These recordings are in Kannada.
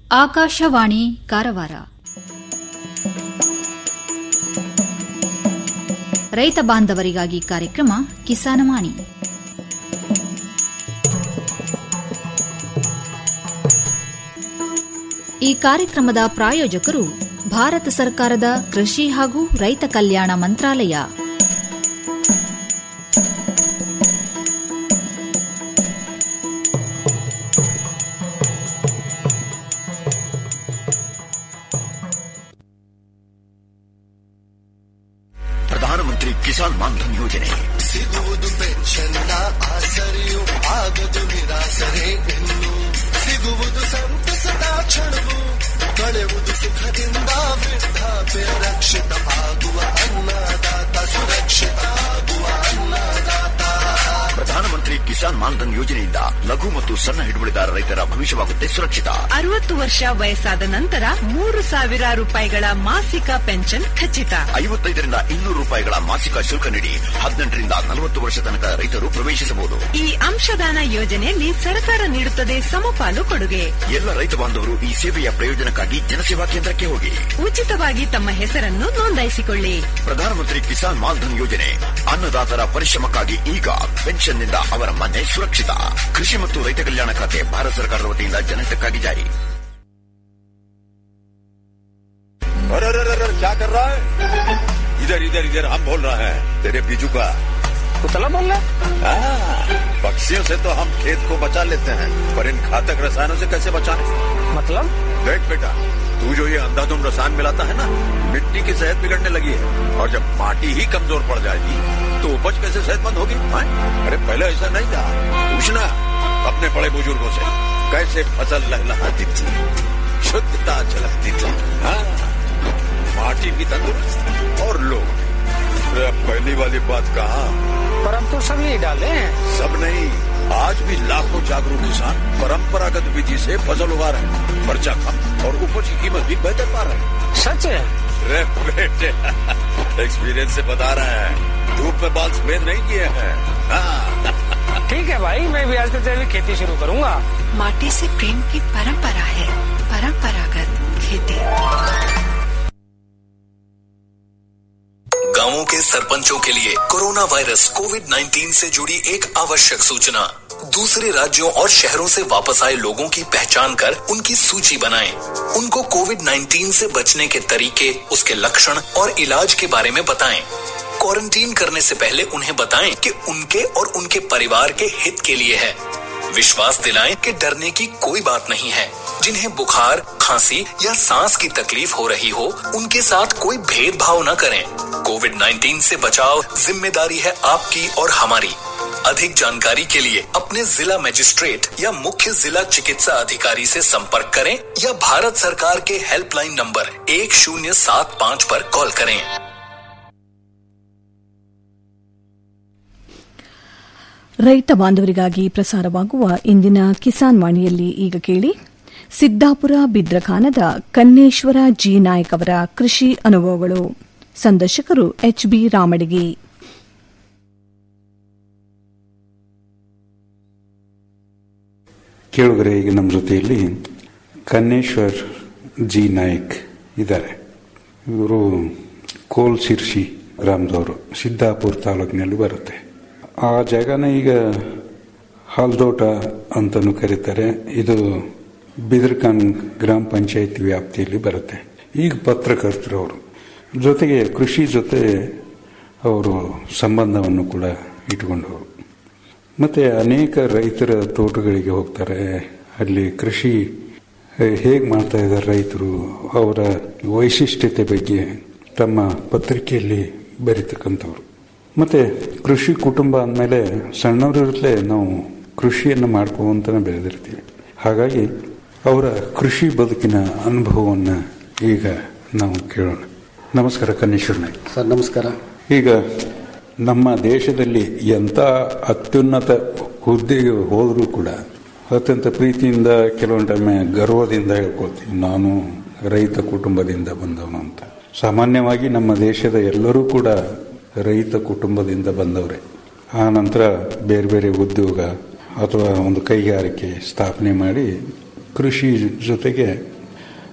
ಆಕಾಶವಾಣಿ ಕಾರವಾರ ರೈತ ಬಾಂಧವರಿಗಾಗಿ ಕಾರ್ಯಕ್ರಮ ಕಿಸಾನವಾಣಿ ಈ ಕಾರ್ಯಕ್ರಮದ ಪ್ರಾಯೋಜಕರು ಭಾರತ ಸರ್ಕಾರದ ಕೃಷಿ ಹಾಗೂ ರೈತ ಕಲ್ಯಾಣ ಮಂತ್ರಾಲಯ ಪ್ರಧಾನಮಂತ್ರಿ ಕಿಸಾನ್ ಮಾನ್ಧನ್ ಯೋಜನೆ ಸಿಗುವುದು ಪೆನ್ಷನ್ನ ಆಸರೆಯು ಆಗದು ನಿರಾಸರೆ ಇನ್ನು ಸಿಗುವುದು ಸಂತಸದ ಕ್ಷಣವು ಕಳೆಯುವುದು ಸುಖದಿಂದ ವೃದ್ಧಾಪ್ಯ ರಕ್ಷಿತ ಆಗುವ ಅನ್ನದಾತ ಸುರಕ್ಷಿತ ಆಗುವ ಅನ್ನದಾತ ಪ್ರಧಾನಮಂತ್ರಿ ಕಿಸಾನ್ ಮಾನ್ಧನ್ ಯೋಜನೆಯಿಂದ ಲಘು ಮತ್ತು ಸಣ್ಣ ಹಿಡುವಳಿದಾರ ರೈತರ ಭವಿಷ್ಯವಾಗುತ್ತೆ ಸುರಕ್ಷಿತ ಅರವತ್ತು ವರ್ಷ ವಯಸ್ಸಾದ ನಂತರ ಮೂರು ಸಾವಿರ ರೂಪಾಯಿಗಳ ಮಾಸಿಕ ಪೆನ್ಷನ್ ಖಚಿತ ಐವತ್ತೈದರಿಂದ ಇನ್ನೂರು ರೂಪಾಯಿಗಳ ಮಾಸಿಕ ಶುಲ್ಕ ನೀಡಿ ಹದಿನೆಂಟರಿಂದ ನಲವತ್ತು ವರ್ಷ ತನಕ ರೈತರು ಪ್ರವೇಶಿಸಬಹುದು ಈ ಅಂಶದಾನ ಯೋಜನೆಯಲ್ಲಿ ಸರ್ಕಾರ ನೀಡುತ್ತದೆ ಸಮಪಾಲು ಕೊಡುಗೆ ಎಲ್ಲ ರೈತ ಬಾಂಧವರು ಈ ಸೇವೆಯ ಪ್ರಯೋಜನಕ್ಕಾಗಿ ಜನಸೇವಾ ಕೇಂದ್ರಕ್ಕೆ ಹೋಗಿ ಉಚಿತವಾಗಿ ತಮ್ಮ ಹೆಸರನ್ನು ನೋಂದಾಯಿಸಿಕೊಳ್ಳಿ ಪ್ರಧಾನಮಂತ್ರಿ ಕಿಸಾನ್ ಮಾನ್ಧನ್ ಯೋಜನೆ ಅನ್ನದಾತರ ಪರಿಶ್ರಮಕ್ಕಾಗಿ ಈಗ ಪೆನ್ಷನ್ನಿಂದ ಅವರ ಮನೆ ಸುರಕ್ಷಿತ ಕೃಷಿ ಮತ್ತು ರೈತ ಕಲ್ಯಾಣ ಖಾತೆ ಭಾರತ ಸರ್ಕಾರದ ವತಿಯಿಂದ ಜನಹಿತಕ್ಕಾಗಿ ಜಾರಿ अरे अरे अरे अरे, क्या कर रहा है इधर इधर इधर हम बोल रहे हैं तेरे बीजू का कुतला बोल रहा हाँ, पक्षियों से तो हम खेत को बचा लेते हैं पर इन घातक रसायनों से कैसे बचाएं मतलब देख बेटा तू जो ये अंधाधुंध रसायन मिलाता है ना मिट्टी की सेहत बिगड़ने लगी है और जब माटी ही कमजोर पड़ जाएगी तो उपज कैसे सेहतमंद होगी हाँ? अरे पहले ऐसा नहीं था पूछना अपने बड़े बुजुर्गों से कैसे फसल लहलहाती थी शुद्धता झलकती थी हाँ माटी भी तंदुरुस्त और लोग अरे अब पहली वाली बात कहा पर हम तो सब यही डाले हैं सब नहीं आज भी लाखों जागरूक किसान परंपरागत विधि से फसल उगा रहे हैं खर्चा कम और उपज की कीमत भी बेहतर पा रहे हैं सच है अरे बेटे एक्सपीरियंस से बता रहे हैं धूप में बाल सफेद नहीं किए हैं हाँ, ठीक है भाई मैं भी आज से तेरी खेती शुरू करूंगा माटी से प्रेम की परंपरा है परंपरागत खेती गांवों के सरपंचों के लिए कोरोना वायरस कोविड 19 से जुड़ी एक आवश्यक सूचना दूसरे राज्यों और शहरों से वापस आए लोगों की पहचान कर उनकी सूची बनाएं। उनको कोविड 19 से बचने के तरीके उसके लक्षण और इलाज के बारे में बताएं। क्वारंटीन करने से पहले उन्हें बताएं कि उनके और उनके परिवार के हित के लिए है विश्वास दिलाएं कि डरने की कोई बात नहीं है जिन्हें बुखार खांसी या सांस की तकलीफ हो रही हो उनके साथ कोई भेदभाव न करें कोविड 19 से बचाव जिम्मेदारी है आपकी और हमारी अधिक जानकारी के लिए अपने जिला मजिस्ट्रेट या मुख्य जिला चिकित्सा अधिकारी से संपर्क करें या भारत सरकार के हेल्पलाइन नंबर एक शून्य सात पाँच पर कॉल करें ರೈತ ಬಾಂಧವರಿಗಾಗಿ ಪ್ರಸಾರವಾಗುವ ಇಂದಿನ ಕಿಸಾನ್ ವಾಣಿಯಲ್ಲಿ ಈಗ ಕೇಳಿ ಸಿದ್ದಾಪುರ ಬಿದ್ರಖಾನದ ಕನ್ನೇಶ್ವರ ಜಿ ನಾಯಕ್ ಅವರ ಕೃಷಿ ಅನುಭವಗಳು ಸಂದರ್ಶಕರು ಎಚ್ ಬಿ ರಾಮಡಿಗಿ ಕೇಳುಗರೆ ಈಗ ನಮ್ಮ ಜೊತೆಯಲ್ಲಿ ಕನ್ನೇಶ್ವರ್ ಜಿ ನಾಯಕ್ ಇದ್ದಾರೆ ಇವರು ಕೋಲ್ ಶಿರ್ಷಿ ಗ್ರಾಮದವರು ಸಿದ್ದಾಪುರ ತಾಲೂಕಿನಲ್ಲಿ ಬರುತ್ತೆ ಆ ಜಾಗನ ಈಗ ಹಾಲ್ದೋಟ ಅಂತಲೂ ಕರೀತಾರೆ ಇದು ಬಿದರ್ಖಾನ್ ಗ್ರಾಮ ಪಂಚಾಯತ್ ವ್ಯಾಪ್ತಿಯಲ್ಲಿ ಬರುತ್ತೆ ಈಗ ಪತ್ರಕರ್ತರು ಅವರು ಜೊತೆಗೆ ಕೃಷಿ ಜೊತೆ ಅವರು ಸಂಬಂಧವನ್ನು ಕೂಡ ಇಟ್ಕೊಂಡವರು ಮತ್ತೆ ಅನೇಕ ರೈತರ ತೋಟಗಳಿಗೆ ಹೋಗ್ತಾರೆ ಅಲ್ಲಿ ಕೃಷಿ ಹೇಗೆ ಮಾಡ್ತಾ ಇದ್ದಾರೆ ರೈತರು ಅವರ ವೈಶಿಷ್ಟ್ಯತೆ ಬಗ್ಗೆ ತಮ್ಮ ಪತ್ರಿಕೆಯಲ್ಲಿ ಬರೀತಕ್ಕಂಥವ್ರು ಮತ್ತೆ ಕೃಷಿ ಕುಟುಂಬ ಅಂದಮೇಲೆ ಸಣ್ಣವರಿರಲೇ ನಾವು ಕೃಷಿಯನ್ನು ಮಾಡ್ಕೊಂತಾನೆ ಬೆಳೆದಿರ್ತೀವಿ ಹಾಗಾಗಿ ಅವರ ಕೃಷಿ ಬದುಕಿನ ಅನುಭವವನ್ನು ಈಗ ನಾವು ಕೇಳೋಣ ನಮಸ್ಕಾರ ಕನ್ನೇಶ್ವರ ನಾಯ್ಕ ಸರ್ ನಮಸ್ಕಾರ ಈಗ ನಮ್ಮ ದೇಶದಲ್ಲಿ ಎಂಥ ಅತ್ಯುನ್ನತ ಹುದ್ದೆಗೆ ಹೋದರೂ ಕೂಡ ಅತ್ಯಂತ ಪ್ರೀತಿಯಿಂದ ಕೆಲವೊಂದು ಟೈಮೆ ಗರ್ವದಿಂದ ಹೇಳ್ಕೊಳ್ತೀವಿ ನಾನು ರೈತ ಕುಟುಂಬದಿಂದ ಬಂದವನು ಅಂತ ಸಾಮಾನ್ಯವಾಗಿ ನಮ್ಮ ದೇಶದ ಎಲ್ಲರೂ ಕೂಡ ರೈತ ಕುಟುಂಬದಿಂದ ಬಂದವರೇ ಆ ನಂತರ ಬೇರೆ ಬೇರೆ ಉದ್ಯೋಗ ಅಥವಾ ಒಂದು ಕೈಗಾರಿಕೆ ಸ್ಥಾಪನೆ ಮಾಡಿ ಕೃಷಿ ಜೊತೆಗೆ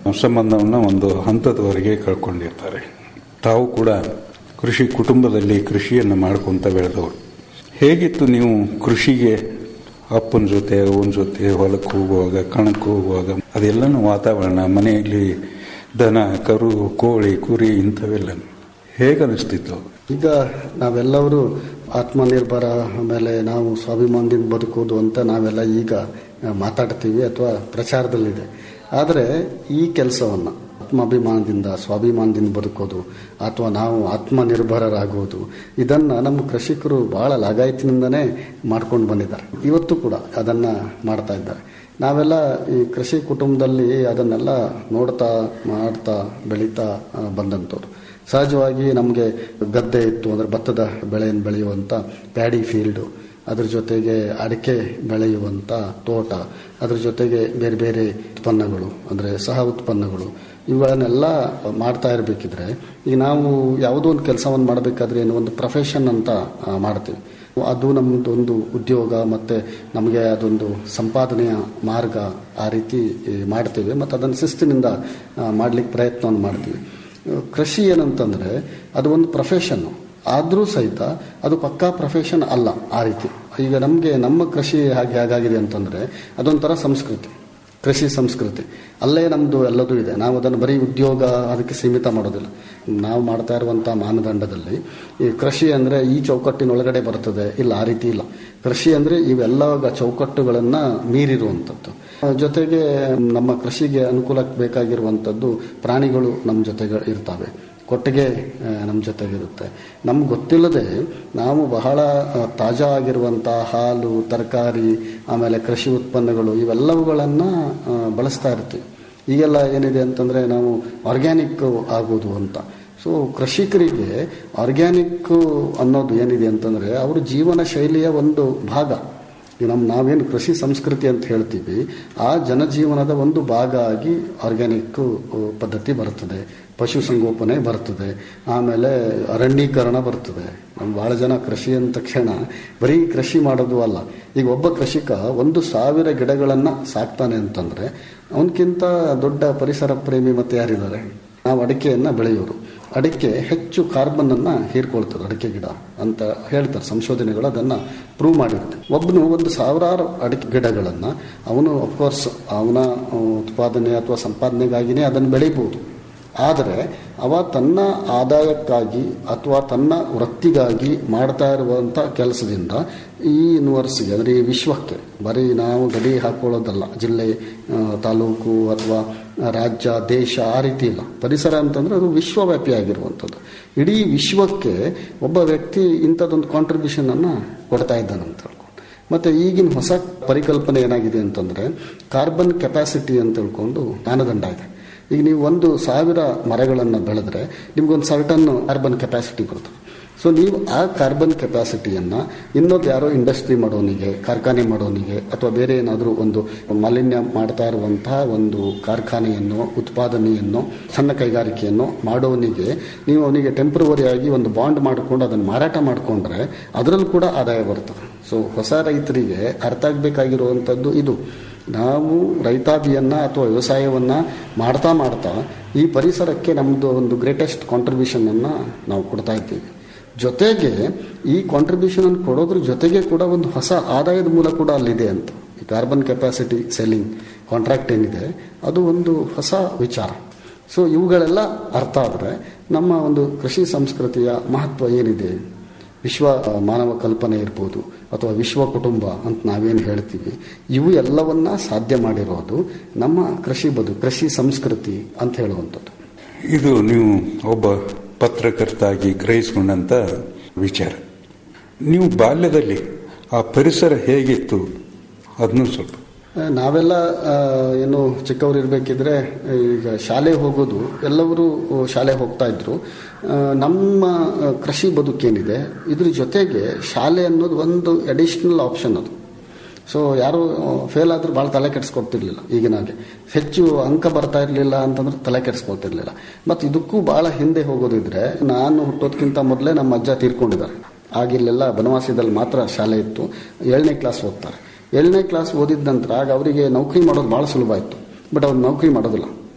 ಸಂಬಂಧವನ್ನು ಒಂದು ಹಂತದವರೆಗೆ ಕಳ್ಕೊಂಡಿರ್ತಾರೆ ತಾವು ಕೂಡ ಕೃಷಿ ಕುಟುಂಬದಲ್ಲಿ ಕೃಷಿಯನ್ನು ಮಾಡ್ಕೊಂತ ಬೆಳೆದವರು ಹೇಗಿತ್ತು ನೀವು ಕೃಷಿಗೆ ಅಪ್ಪನ ಜೊತೆ ಅವನ ಜೊತೆ ಹೊಲಕ್ಕೆ ಹೋಗುವಾಗ ಕಣಕ್ಕೆ ಹೋಗುವಾಗ ಅದೆಲ್ಲನೂ ವಾತಾವರಣ ಮನೆಯಲ್ಲಿ ದನ ಕರು ಕೋಳಿ ಕುರಿ ಇಂಥವೆಲ್ಲ ಹೇಗನಿಸ್ತಿತ್ತು ಈಗ ನಾವೆಲ್ಲರೂ ಆತ್ಮನಿರ್ಭರ ಆಮೇಲೆ ನಾವು ಸ್ವಾಭಿಮಾನದಿಂದ ಬದುಕೋದು ಅಂತ ನಾವೆಲ್ಲ ಈಗ ಮಾತಾಡ್ತೀವಿ ಅಥವಾ ಪ್ರಚಾರದಲ್ಲಿದೆ ಆದರೆ ಈ ಕೆಲಸವನ್ನು ಆತ್ಮಾಭಿಮಾನದಿಂದ ಸ್ವಾಭಿಮಾನದಿಂದ ಬದುಕೋದು ಅಥವಾ ನಾವು ಆತ್ಮನಿರ್ಭರರಾಗೋದು ಇದನ್ನು ನಮ್ಮ ಕೃಷಿಕರು ಬಹಳ ಲಾಗಾಯತಿನಿಂದನೇ ಮಾಡ್ಕೊಂಡು ಬಂದಿದ್ದಾರೆ ಇವತ್ತು ಕೂಡ ಅದನ್ನು ಮಾಡ್ತಾ ಇದ್ದಾರೆ ನಾವೆಲ್ಲ ಈ ಕೃಷಿ ಕುಟುಂಬದಲ್ಲಿ ಅದನ್ನೆಲ್ಲ ನೋಡ್ತಾ ಮಾಡ್ತಾ ಬೆಳೀತಾ ಆ, ಬಂದಂಥವ್ರು ಸಹಜವಾಗಿ ನಮಗೆ ಗದ್ದೆ ಇತ್ತು ಅಂದರೆ ಭತ್ತದ ಬೆಳೆಯನ್ನು ಬೆಳೆಯುವಂಥ ಪ್ಯಾಡಿ ಫೀಲ್ಡು ಅದ್ರ ಜೊತೆಗೆ ಅಡಿಕೆ ಬೆಳೆಯುವಂಥ ತೋಟ ಅದ್ರ ಜೊತೆಗೆ ಬೇರೆ ಬೇರೆ ಉತ್ಪನ್ನಗಳು ಅಂದರೆ ಸಹ ಉತ್ಪನ್ನಗಳು ಇವುಗಳನ್ನೆಲ್ಲ ಮಾಡ್ತಾ ಇರಬೇಕಿದ್ರೆ ಈಗ ನಾವು ಯಾವುದೋ ಒಂದು ಕೆಲಸವನ್ನು ಮಾಡಬೇಕಾದ್ರೆ ಏನು ಒಂದು ಪ್ರೊಫೆಷನ್ ಅಂತ ಆ, ಮಾಡ್ತೀವಿ ಅದು ನಮ್ಮದು ಒಂದು ಉದ್ಯೋಗ ಮತ್ತು ನಮಗೆ ಅದೊಂದು ಸಂಪಾದನೆಯ ಮಾರ್ಗ ಆ ರೀತಿ ಈ, ಮಾಡ್ತೇವೆ ಮತ್ತು ಅದನ್ನು ಶಿಸ್ತಿನಿಂದ ಮಾಡಲಿಕ್ಕೆ ಪ್ರಯತ್ನವನ್ನು ಮಾಡ್ತೀವಿ ಕೃಷಿ ಏನಂತಂದರೆ ಅದು ಒಂದು ಪ್ರೊಫೆಷನ್ನು ಆದರೂ ಸಹಿತ ಅದು ಪಕ್ಕಾ ಪ್ರೊಫೆಷನ್ ಅಲ್ಲ ಆ ರೀತಿ ಈಗ ನಮಗೆ ನಮ್ಮ ಕೃಷಿ ಹಾಗೆ ಹೇಗಾಗಿದೆ ಅಂತಂದರೆ ಅದೊಂಥರ ಸಂಸ್ಕೃತಿ ಕೃಷಿ ಸಂಸ್ಕೃತಿ ಅಲ್ಲೇ ನಮ್ಮದು ಎಲ್ಲದೂ ಇದೆ ನಾವು ಅದನ್ನು ಬರೀ ಉದ್ಯೋಗ ಅದಕ್ಕೆ ಸೀಮಿತ ಮಾಡೋದಿಲ್ಲ ನಾವು ಮಾಡ್ತಾ ಇರುವಂಥ ಮಾನದಂಡದಲ್ಲಿ ಈ ಕೃಷಿ ಅಂದರೆ ಈ ಚೌಕಟ್ಟಿನೊಳಗಡೆ ಬರ್ತದೆ ಇಲ್ಲ ಆ ರೀತಿ ಇಲ್ಲ ಕೃಷಿ ಅಂದರೆ ಇವೆಲ್ಲ ಚೌಕಟ್ಟುಗಳನ್ನು ಮೀರಿರುವಂಥದ್ದು ಜೊತೆಗೆ ನಮ್ಮ ಕೃಷಿಗೆ ಅನುಕೂಲಕ್ಕೆ ಬೇಕಾಗಿರುವಂಥದ್ದು ಪ್ರಾಣಿಗಳು ನಮ್ಮ ಜೊತೆಗೆ ಇರ್ತವೆ ಕೊಟ್ಟಿಗೆ ನಮ್ಮ ಜೊತೆಗಿರುತ್ತೆ ನಮ್ಗೆ ಗೊತ್ತಿಲ್ಲದೆ ನಾವು ಬಹಳ ಆ, ತಾಜಾ ಆಗಿರುವಂಥ ಹಾಲು ತರಕಾರಿ ಆಮೇಲೆ ಕೃಷಿ ಉತ್ಪನ್ನಗಳು ಇವೆಲ್ಲವುಗಳನ್ನು ಆ, ಬಳಸ್ತಾ ಇರ್ತೀವಿ ಈಗೆಲ್ಲ ಏನಿದೆ ಅಂತಂದರೆ ನಾವು ಆರ್ಗ್ಯಾನಿಕ್ ಆಗೋದು ಅಂತ ಸೊ ಕೃಷಿಕರಿಗೆ ಆರ್ಗ್ಯಾನಿಕ್ ಅನ್ನೋದು ಏನಿದೆ ಅಂತಂದರೆ ಅವ್ರ ಜೀವನ ಶೈಲಿಯ ಒಂದು ಭಾಗ ಈಗ ನಮ್ಮ ನಾವೇನು ಕೃಷಿ ಸಂಸ್ಕೃತಿ ಅಂತ ಹೇಳ್ತೀವಿ ಆ ಜನಜೀವನದ ಒಂದು ಭಾಗ ಆಗಿ ಆರ್ಗ್ಯಾನಿಕ್ ಪದ್ಧತಿ ಬರ್ತದೆ ಪಶುಸಂಗೋಪನೆ ಬರ್ತದೆ ಆಮೇಲೆ ಅರಣ್ಯೀಕರಣ ಬರ್ತದೆ ನಮ್ಮ ಭಾಳ ಜನ ಕೃಷಿ ಅಂದ ತಕ್ಷಣ ಬರೀ ಕೃಷಿ ಮಾಡೋದು ಅಲ್ಲ ಈಗ ಒಬ್ಬ ಕೃಷಿಕ ಒಂದು ಸಾವಿರ ಗಿಡಗಳನ್ನು ಸಾಕ್ತಾನೆ ಅಂತಂದರೆ ಅವನಕ್ಕಿಂತ ದೊಡ್ಡ ಪರಿಸರ ಪ್ರೇಮಿ ಮತ್ತೆ ಯಾರಿದ್ದಾರೆ ನಾವು ಅಡಿಕೆಯನ್ನು ಬೆಳೆಯೋರು ಅಡಿಕೆ ಹೆಚ್ಚು ಕಾರ್ಬನ್ ಅನ್ನ ಹೀರ್ಕೊಳ್ತದೆ ಅಡಿಕೆ ಗಿಡ ಅಂತ ಹೇಳ್ತಾರೆ ಸಂಶೋಧನೆಗಳು ಅದನ್ನ ಪ್ರೂವ್ ಮಾಡಿರುತ್ತೆ ಒಬ್ಬನು ಒಂದು ಸಾವಿರಾರು ಅಡಿಕೆ ಗಿಡಗಳನ್ನ ಅವನು ಅಫ್ಕೋರ್ಸ್ ಅವನ ಉತ್ಪಾದನೆ ಅಥವಾ ಸಂಪಾದನೆಗಾಗಿನೇ ಅದನ್ನು ಬೆಳಿಬೋದು ಆದರೆ ಅವ ತನ್ನ ಆದಾಯಕ್ಕಾಗಿ ಅಥವಾ ತನ್ನ ವೃತ್ತಿಗಾಗಿ ಮಾಡ್ತಾ ಇರುವಂಥ ಕೆಲಸದಿಂದ ಈ ಯೂನಿವರ್ಸಿಗೆ ಅಂದರೆ ಈ ವಿಶ್ವಕ್ಕೆ ಬರೀ ನಾವು ಗಡಿ ಹಾಕೊಳ್ಳೋದಲ್ಲ ಜಿಲ್ಲೆ ಆ, ತಾಲೂಕು ಅಥವಾ ರಾಜ್ಯ ದೇಶ ಆ ರೀತಿ ಇಲ್ಲ ಪರಿಸರ ಅಂತಂದ್ರೆ ಅದು ವಿಶ್ವವ್ಯಾಪಿ ಆಗಿರುವಂಥದ್ದು ಇಡೀ ವಿಶ್ವಕ್ಕೆ ಒಬ್ಬ ವ್ಯಕ್ತಿ ಇಂಥದ್ದೊಂದು ಕಾಂಟ್ರಿಬ್ಯೂಷನ್ ಅನ್ನ ಕೊಡ್ತಾ ಇದ್ದಾನೆ ಅಂತ ಹೇಳ್ಕೊಂಡು ಮತ್ತೆ ಈಗಿನ ಹೊಸ ಪರಿಕಲ್ಪನೆ ಏನಾಗಿದೆ ಅಂತಂದ್ರೆ ಕಾರ್ಬನ್ ಕೆಪಾಸಿಟಿ ಅಂತ ತಿಳ್ಕೊಂಡು ಮಾನದಂಡ ಇದೆ ಈಗ ನೀವು ಒಂದು ಸಾವಿರ ಮರಗಳನ್ನು ಬೆಳೆದ್ರೆ ನಿಮ್ಗೊಂದು ಸರ್ಟನ್ ಕಾರ್ಬನ್ ಕೆಪಾಸಿಟಿ ಬರುತ್ತೆ ಸೊ ನೀವು ಆ ಕಾರ್ಬನ್ ಕೆಪಾಸಿಟಿಯನ್ನು ಇನ್ನೊಂದು ಯಾರೋ ಇಂಡಸ್ಟ್ರಿ ಮಾಡೋನಿಗೆ ಕಾರ್ಖಾನೆ ಮಾಡೋನಿಗೆ ಅಥವಾ ಬೇರೆ ಏನಾದರೂ ಒಂದು ಮಾಲಿನ್ಯ ಮಾಡ್ತಾ ಇರುವಂತಹ ಒಂದು ಕಾರ್ಖಾನೆಯನ್ನು ಉತ್ಪಾದನೆಯನ್ನು ಸಣ್ಣ ಕೈಗಾರಿಕೆಯನ್ನು ಮಾಡೋನಿಗೆ ನೀವು ಅವನಿಗೆ ಟೆಂಪ್ರವರಿ ಆಗಿ ಒಂದು ಬಾಂಡ್ ಮಾಡಿಕೊಂಡು ಅದನ್ನು ಮಾರಾಟ ಮಾಡಿಕೊಂಡ್ರೆ ಅದರಲ್ಲೂ ಕೂಡ ಆದಾಯ ಬರ್ತದೆ ಸೊ ಹೊಸ ರೈತರಿಗೆ ಅರ್ಥ ಆಗಬೇಕಾಗಿರುವಂಥದ್ದು ಇದು ನಾವು ರೈತಾಭಿಯನ್ನ ಅಥವಾ ವ್ಯವಸಾಯವನ್ನ ಮಾಡ್ತಾ ಮಾಡ್ತಾ ಈ ಪರಿಸರಕ್ಕೆ ನಮ್ಮದು ಒಂದು ಗ್ರೇಟೆಸ್ಟ್ ಕಾಂಟ್ರಿಬ್ಯೂಷನ್ ಅನ್ನ ನಾವು ಕೊಡ್ತಾ ಇದ್ದೀವಿ ಜೊತೆಗೆ ಈ ಕಾಂಟ್ರಿಬ್ಯೂಷನ್ ಅನ್ನು ಕೊಡೋದ್ರ ಜೊತೆಗೆ ಕೂಡ ಒಂದು ಹೊಸ ಆದಾಯದ ಮೂಲ ಕೂಡ ಅಲ್ಲಿದೆ ಅಂತ ಈ ಕಾರ್ಬನ್ ಕೆಪಾಸಿಟಿ ಸೆಲ್ಲಿಂಗ್ ಕಾಂಟ್ರಾಕ್ಟ್ ಏನಿದೆ ಅದು ಒಂದು ಹೊಸ ವಿಚಾರ ಸೊ ಇವುಗಳೆಲ್ಲ ಅರ್ಥ ಆದರೆ ನಮ್ಮ ಒಂದು ಕೃಷಿ ಸಂಸ್ಕೃತಿಯ ಮಹತ್ವ ಏನಿದೆ ವಿಶ್ವ ಆ, ಮಾನವ ಕಲ್ಪನೆ ಇರ್ಬೋದು ಅಥವಾ ವಿಶ್ವ ಕುಟುಂಬ ಅಂತ ನಾವೇನು ಹೇಳ್ತೀವಿ ಇವು ಎಲ್ಲವನ್ನ ಸಾಧ್ಯ ಮಾಡಿರೋದು ನಮ್ಮ ಕೃಷಿ ಬದು ಕೃಷಿ ಸಂಸ್ಕೃತಿ ಅಂತ ಹೇಳುವಂಥದ್ದು ಇದು ನೀವು ಒಬ್ಬ ಪತ್ರಕರ್ತಾಗಿ ಗ್ರಹಿಸಿಕೊಂಡಂತ ವಿಚಾರ ನೀವು ಬಾಲ್ಯದಲ್ಲಿ ಆ ಪರಿಸರ ಹೇಗಿತ್ತು ಅದನ್ನು ಸ್ವಲ್ಪ ಆ, ನಾವೆಲ್ಲ ಆ, ಏನು ಚಿಕ್ಕವರು ಇರಬೇಕಿದ್ರೆ ಈಗ ಶಾಲೆ ಹೋಗೋದು ಎಲ್ಲರೂ ಶಾಲೆ ಹೋಗ್ತಾ ಇದ್ರು ಆ, ನಮ್ಮ ಆ, ಕೃಷಿ ಬದುಕೇನಿದೆ ಇದ್ರ ಜೊತೆಗೆ ಶಾಲೆ ಅನ್ನೋದು ಒಂದು ಅಡಿಷನಲ್ ಆಪ್ಷನ್ ಅದು ಸೊ ಯಾರು ಫೇಲ್ ಆದ್ರೂ ಭಾಳ ತಲೆ ಕೆಡಿಸ್ಕೊಡ್ತಿರ್ಲಿಲ್ಲ ಈಗಿನ ಹಾಗೆ ಹೆಚ್ಚು ಅಂಕ ಬರ್ತಾ ಇರಲಿಲ್ಲ ಅಂತಂದ್ರೆ ತಲೆ ಕೆಡಿಸ್ಕೊಳ್ತಿರ್ಲಿಲ್ಲ ಮತ್ತು ಇದಕ್ಕೂ ಭಾಳ ಹಿಂದೆ ಹೋಗೋದಿದ್ರೆ ನಾನು ಹುಟ್ಟೋದಕ್ಕಿಂತ ಮೊದಲೇ ನಮ್ಮ ಅಜ್ಜ ತೀರ್ಕೊಂಡಿದ್ದಾರೆ ಆಗಿಲ್ಲೆಲ್ಲ ಬನವಾಸಿದಲ್ಲಿ ಮಾತ್ರ ಶಾಲೆ ಇತ್ತು ಏಳನೇ ಕ್ಲಾಸ್ ಓದ್ತಾರೆ ಏಳನೇ ಕ್ಲಾಸ್ ಓದಿದ ನಂತರ ಆಗ ಅವರಿಗೆ ನೌಕರಿ ಮಾಡೋದು ಭಾಳ ಸುಲಭ ಇತ್ತು ಬಟ್ ಅವ್ರು ನೌಕರಿ ಮಾಡೋದಿಲ್ಲ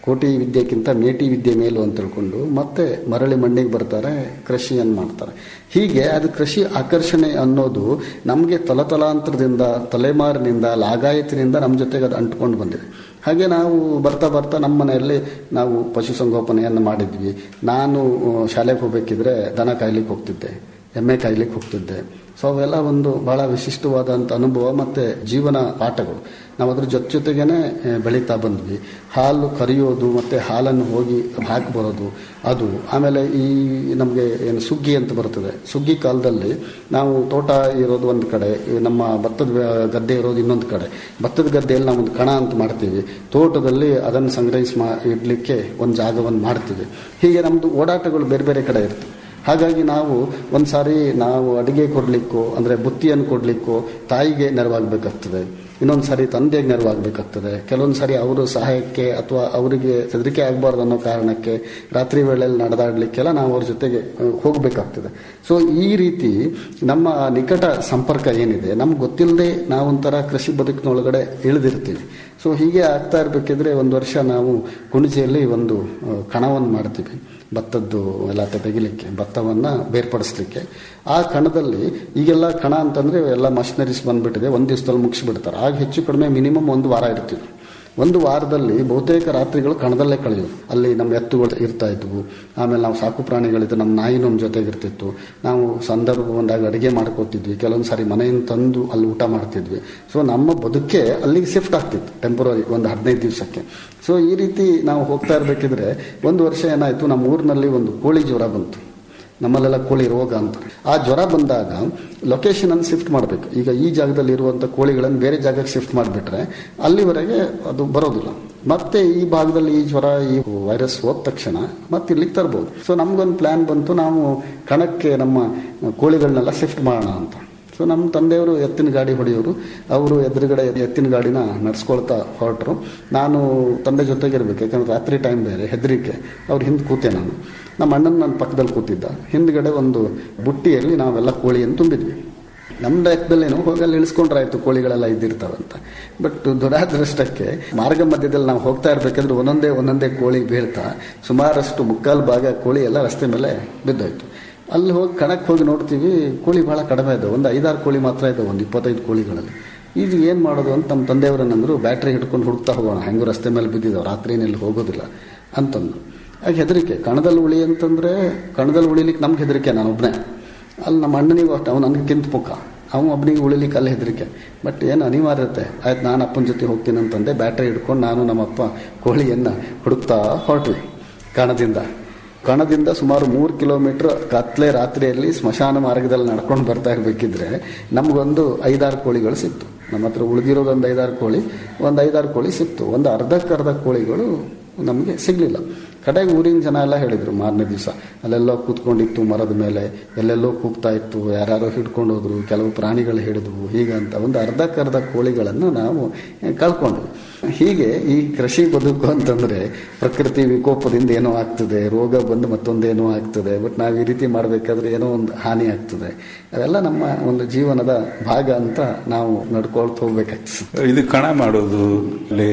ಕೋಟಿ ವಿದ್ಯೆಕ್ಕಿಂತ ಮೇಟಿ ವಿದ್ಯೆ ಮೇಲು ಅಂತ ತಿಳ್ಕೊಂಡು ಮತ್ತೆ ಮರಳಿ ಮಣ್ಣಿಗೆ ಬರ್ತಾರೆ ಕೃಷಿಯನ್ನು ಮಾಡ್ತಾರೆ ಹೀಗೆ ಅದು ಕೃಷಿ ಆಕರ್ಷಣೆ ಅನ್ನೋದು ನಮಗೆ ತಲತಲಾಂತರದಿಂದ ತಲೆಮಾರಿನಿಂದ ಲಾಗಾಯತಿನಿಂದ ನಮ್ಮ ಜೊತೆಗೆ ಅದು ಅಂಟ್ಕೊಂಡು ಬಂದಿದೆ ಹಾಗೆ ನಾವು ಬರ್ತಾ ಬರ್ತಾ ನಮ್ಮ ಮನೆಯಲ್ಲಿ ನಾವು ಪಶುಸಂಗೋಪನೆಯನ್ನು ಮಾಡಿದ್ವಿ ನಾನು ಆ, ಶಾಲೆಗೆ ಹೋಗ್ಬೇಕಿದ್ರೆ ದನ ಕಾಯ್ಲಿಕ್ಕೆ ಹೋಗ್ತಿದ್ದೆ ಎಮ್ಮೆ ಕಾಯ್ಲಿಕ್ಕೆ ಹೋಗ್ತಿದ್ದೆ ಸೊ ಅವೆಲ್ಲ ಒಂದು ಬಹಳ ವಿಶಿಷ್ಟವಾದಂಥ ಅನುಭವ ಮತ್ತು ಜೀವನ ಪಾಠಗಳು ನಾವು ಅದ್ರ ಜೊತೆ ಜೊತೆಗೇನೆ ಆ, ಬೆಳೀತಾ ಬಂದ್ವಿ ಹಾಲು ಕರಿಯೋದು ಮತ್ತು ಹಾಲನ್ನು ಹೋಗಿ ಹಾಕಿ ಬರೋದು ಅದು ಆಮೇಲೆ ಈ ನಮಗೆ ಏನು ಸುಗ್ಗಿ ಅಂತ ಬರ್ತದೆ ಸುಗ್ಗಿ ಕಾಲದಲ್ಲಿ ನಾವು ತೋಟ ಇರೋದು ಒಂದು ಕಡೆ ಈ ನಮ್ಮ ಭತ್ತದ ವ್ಯ- ಗದ್ದೆ ಇರೋದು ಇನ್ನೊಂದು ಕಡೆ ಭತ್ತದ ಗದ್ದೆಯಲ್ಲಿ ನಾವು ಒಂದು ಕಣ ಅಂತ ಮಾಡ್ತೀವಿ ತೋಟದಲ್ಲಿ ಅದನ್ನು ಸಂಗ್ರಹಿಸಿ ಮಾ ಇಡಲಿಕ್ಕೆ ಒಂದು ಜಾಗವನ್ನು ಮಾಡ್ತೀವಿ ಹೀಗೆ ನಮ್ಮದು ಓಡಾಟಗಳು ಬೇರೆ ಬೇರೆ ಕಡೆ ಇರ್ತವೆ ಹಾಗಾಗಿ ನಾವು ಒಂದು ಸಾರಿ ನಾವು ಅಡಿಗೆ ಕೊಡಲಿಕ್ಕೋ ಅಂದರೆ ಬುತ್ತಿಯನ್ನು ಕೊಡಲಿಕ್ಕೋ ತಾಯಿಗೆ ನೆರವಾಗಬೇಕಾಗ್ತದೆ ಇನ್ನೊಂದು ಸಾರಿ ತಂದೆಗೆ ನೆರವಾಗಬೇಕಾಗ್ತದೆ ಕೆಲವೊಂದು ಸಾರಿ ಅವರು ಸಹಾಯಕ್ಕೆ ಅಥವಾ ಅವರಿಗೆ ಹೆದರಿಕೆ ಆಗಬಾರ್ದು ಅನ್ನೋ ಕಾರಣಕ್ಕೆ ರಾತ್ರಿ ವೇಳೆಯಲ್ಲಿ ನಡೆದಾಡಲಿಕ್ಕೆಲ್ಲ ನಾವು ಅವ್ರ ಜೊತೆಗೆ ಅಹ್, ಹೋಗಬೇಕಾಗ್ತದೆ ಸೊ ಈ ರೀತಿ ನಮ್ಮ ನಿಕಟ ಸಂಪರ್ಕ ಏನಿದೆ ನಮ್ಗೆ ಗೊತ್ತಿಲ್ಲದೆ ನಾವೊಂಥರ ಕೃಷಿ ಬದುಕಿನೊಳಗಡೆ ಇಳಿದಿರ್ತೀವಿ ಸೊ ಹೀಗೆ ಆಗ್ತಾ ಇರಬೇಕಿದ್ರೆ ಒಂದು ವರ್ಷ ನಾವು ಕುಣಿಜಿಯಲ್ಲಿ ಒಂದು ಅಹ್, ಕಣವನ್ನು ಮಾಡ್ತೀವಿ ಭತ್ತದ್ದು ಎಲ್ಲ ತೆಗಿಲಿಕ್ಕೆ ಭತ್ತವನ್ನು ಬೇರ್ಪಡಿಸ್ಲಿಕ್ಕೆ ಆ ಕಣದಲ್ಲಿ ಈಗೆಲ್ಲ ಕಣ ಅಂತಂದ್ರೆ ಎಲ್ಲ ಮಷಿನರೀಸ್ ಬಂದ್ಬಿಟ್ಟಿದೆ ಒಂದು ದಿವಸದಲ್ಲಿ ಮುಗಿಸ್ಬಿಡ್ತಾರೆ ಆಗ ಹೆಚ್ಚು ಕಡಿಮೆ ಮಿನಿಮಮ್ ಒಂದು ವಾರ ಇರ್ತೀವಿ ಒಂದು ವಾರದಲ್ಲಿ ಬಹುತೇಕ ರಾತ್ರಿಗಳು ಕಣದಲ್ಲೇ ಕಳೆಯೋದು ಅಲ್ಲಿ ನಮ್ಮ ಎತ್ತುಗಳು ಇರ್ತಾ ಇದ್ವು ಆಮೇಲೆ ನಾವು ಸಾಕು ಪ್ರಾಣಿಗಳಿದ್ದು ನಮ್ಮ ನಾಯಿ ನಮ್ಮ ಜೊತೆಗೆ ಇರ್ತಿತ್ತು ನಾವು ಸಂದರ್ಭ ಬಂದಾಗ ಅಡುಗೆ ಮಾಡ್ಕೋತಿದ್ವಿ ಕೆಲವೊಂದು ಸಾರಿ ಮನೆಯಿಂದ ತಂದು ಅಲ್ಲಿ ಊಟ ಮಾಡ್ತಿದ್ವಿ ಸೊ ನಮ್ಮ ಬದುಕೆ ಅಲ್ಲಿಗೆ ಶಿಫ್ಟ್ ಆಗ್ತಿತ್ತು ಟೆಂಪರರಿ ಒಂದು ಹದಿನೈದು ದಿವಸಕ್ಕೆ ಸೊ ಈ ರೀತಿ ನಾವು ಹೋಗ್ತಾ ಇರಬೇಕಿದ್ರೆ ಒಂದು ವರ್ಷ ಏನಾಯಿತು ನಮ್ಮ ಊರಿನಲ್ಲಿ ಒಂದು ಕೋಳಿ ಜ್ವರ ಬಂತು ನಮ್ಮಲ್ಲೆಲ್ಲ ಕೋಳಿ ರೋಗ ಅಂತ ಆ ಜ್ವರ ಬಂದಾಗ ಲೊಕೇಶನ್ ಅನ್ನು ಶಿಫ್ಟ್ ಮಾಡಬೇಕು ಈಗ ಈ ಜಾಗದಲ್ಲಿ ಇರುವಂಥ ಕೋಳಿಗಳನ್ನು ಬೇರೆ ಜಾಗಕ್ಕೆ ಶಿಫ್ಟ್ ಮಾಡಿಬಿಟ್ರೆ ಅಲ್ಲಿವರೆಗೆ ಅದು ಬರೋದಿಲ್ಲ ಮತ್ತೆ ಈ ಭಾಗದಲ್ಲಿ ಈ ಜ್ವರ ಈ ವೈರಸ್ ಹೋದ ತಕ್ಷಣ ಮತ್ತೆ ಇಲ್ಲಿಗೆ ತರ್ಬೋದು ಸೊ ನಮ್ಗೊಂದು ಪ್ಲಾನ್ ಬಂತು ನಾವು ಕಣಕ್ಕೆ ನಮ್ಮ ಕೋಳಿಗಳನ್ನೆಲ್ಲ ಶಿಫ್ಟ್ ಮಾಡೋಣ ಅಂತ ಸೊ ನಮ್ಮ ತಂದೆಯವರು ಎತ್ತಿನ ಗಾಡಿ ಹೊಡೆಯೋರು ಅವರು ಎದುರುಗಡೆ ಎತ್ತಿನ ಗಾಡಿನ ನಡೆಸ್ಕೊಳ್ತಾ ಹೊರಟರು ನಾನು ತಂದೆ ಜೊತೆಗೆ ಇರಬೇಕು ಯಾಕಂದ್ರೆ ರಾತ್ರಿ ಟೈಮ್ ಬೇರೆ ಹೆದರಿಕೆ ಅವ್ರ ಹಿಂದೆ ಕೂತೆ ನಾನು ನಮ್ಮ ಅಣ್ಣನ ನನ್ನ ಪಕ್ಕದಲ್ಲಿ ಕೂತಿದ್ದ ಹಿಂದ್ಗಡೆ ಒಂದು ಬುಟ್ಟಿಯಲ್ಲಿ ನಾವೆಲ್ಲ ಕೋಳಿಯನ್ನು ತುಂಬಿದ್ವಿ ನಮ್ಮ ಲೆಕ್ಕದಲ್ಲೇನು ಹೋಗಿ ಅಲ್ಲಿ ಇಳಿಸ್ಕೊಂಡ್ರಾಯ್ತು ಕೋಳಿಗಳೆಲ್ಲ ಇದ್ದಿರ್ತಾವಂತ ಬಟ್ ದುರಾದೃಷ್ಟಕ್ಕೆ ಮಾರ್ಗ ಮಧ್ಯದಲ್ಲಿ ನಾವು ಹೋಗ್ತಾ ಇರ್ಬೇಕಾದ್ರೆ ಒಂದೊಂದೇ ಒಂದೊಂದೇ ಕೋಳಿ ಬೀಳ್ತಾ ಸುಮಾರಷ್ಟು ಮುಕ್ಕಾಲು ಭಾಗ ಕೋಳಿ ಎಲ್ಲ ರಸ್ತೆ ಮೇಲೆ ಬಿದ್ದೋಯ್ತು ಅಲ್ಲಿ ಹೋಗಿ ಕಣಕ್ಕೆ ಹೋಗಿ ನೋಡ್ತೀವಿ ಕೋಳಿ ಭಾಳ ಕಡಿಮೆ ಇದ್ದಾವೆ ಒಂದು ಐದಾರು ಕೋಳಿ ಮಾತ್ರ ಇದ್ದಾವೆ ಒಂದು ಇಪ್ಪತ್ತೈದು ಕೋಳಿಗಳಲ್ಲಿ ಇದು ಏನು ಮಾಡೋದು ಅಂತ ನಮ್ಮ ತಂದೆಯವರನ್ನಂದ್ರು ಬ್ಯಾಟ್ರಿ ಹಿಡ್ಕೊಂಡು ಹುಡುಕ್ತಾ ಹೋಗೋಣ ಹೆಂಗೂ ರಸ್ತೆ ಮೇಲೆ ಬಿದ್ದಿದ್ದಾವೆ ರಾತ್ರಿ ಏನೆಲ್ಲಿ ಹೋಗೋದಿಲ್ಲ ಅಂತಂದು ಆಗ ಹೆದರಿಕೆ ಕಣದಲ್ಲಿ ಉಳಿ ಅಂತಂದ್ರೆ ಕಣದಲ್ಲಿ ಉಳಿಲಿಕ್ಕೆ ನಮ್ಗೆ ಹೆದರಿಕೆ ನಾನೊಬ್ಬನೇ ಅಲ್ಲಿ ನಮ್ಮ ಅಣ್ಣನಿಗೂ ಅಷ್ಟೇ ಅವ್ನು ನನಗೆ ಕಿಂತ ಮುಖ ಅವನು ಒಬ್ಬನಿಗೆ ಉಳಿಲಿಕ್ಕೆ ಅಲ್ಲಿ ಹೆದರಿಕೆ ಬಟ್ ಏನು ಅನಿವಾರ್ಯತೆ ಆಯ್ತು ನಾನು ಅಪ್ಪನ ಜೊತೆ ಹೋಗ್ತೀನಿ ಅಂತಂದೆ ಬ್ಯಾಟ್ರಿ ಹಿಡ್ಕೊಂಡು ನಾನು ನಮ್ಮಪ್ಪ ಕೋಳಿಯನ್ನು ಹುಡುಕ್ತಾ ಹೊರಟ್ವಿ ಕಣದಿಂದ ಕಣದಿಂದ ಸುಮಾರು ಮೂರು ಕಿಲೋಮೀಟರ್ ಕತ್ಲೆ ರಾತ್ರಿಯಲ್ಲಿ ಸ್ಮಶಾನ ಮಾರ್ಗದಲ್ಲಿ ನಡ್ಕೊಂಡು ಬರ್ತಾ ಇರಬೇಕಿದ್ರೆ ನಮಗೊಂದು ಐದಾರು ಕೋಳಿಗಳು ಸಿಕ್ತು ನಮ್ಮ ಹತ್ರ ಉಳಿದಿರೋದು ಒಂದು ಐದಾರು ಕೋಳಿ ಒಂದು ಐದಾರು ಕೋಳಿ ಸಿಕ್ತು ಒಂದು ಅರ್ಧಕ್ಕರ್ಧ ಕೋಳಿಗಳು ನಮಗೆ ಸಿಗಲಿಲ್ಲ ಕಡೆಗೆ ಊರಿನ ಜನ ಎಲ್ಲ ಹೇಳಿದರು ಮಾರನೇ ದಿವಸ ಅಲ್ಲೆಲ್ಲೋ ಕೂತ್ಕೊಂಡಿತ್ತು ಮರದ ಮೇಲೆ ಎಲ್ಲೆಲ್ಲೋ ಕೂಗ್ತಾ ಇತ್ತು ಯಾರ್ಯಾರೋ ಹಿಡ್ಕೊಂಡು ಹೋದ್ರು ಕೆಲವು ಪ್ರಾಣಿಗಳು ಹಿಡಿದ್ವು ಹೀಗಂತ ಒಂದು ಅರ್ಧಕ್ಕರ್ಧ ಕೋಳಿಗಳನ್ನು ನಾವು ಕಳ್ಕೊಂಡ್ವಿ ಹೀಗೆ ಈ ಕೃಷಿ ಬದುಕು ಅಂತಂದ್ರೆ ಪ್ರಕೃತಿ ವಿಕೋಪದಿಂದ ಏನೋ ಆಗ್ತದೆ ರೋಗ ಬಂದು ಮತ್ತೊಂದೇನೋ ಆಗ್ತದೆ ಬಟ್ ನಾವು ಈ ರೀತಿ ಮಾಡಬೇಕಾದ್ರೆ ಏನೋ ಒಂದು ಹಾನಿ ಆಗ್ತದೆ ಅದೆಲ್ಲ ನಮ್ಮ ಒಂದು ಜೀವನದ ಭಾಗ ಅಂತ ನಾವು ನಡ್ಕೊಳ್ತಾ ಹೋಗ್ಬೇಕಾಗ್ತದೆ ಇದು ಕಣ ಮಾಡೋದು ಅಲ್ಲಿ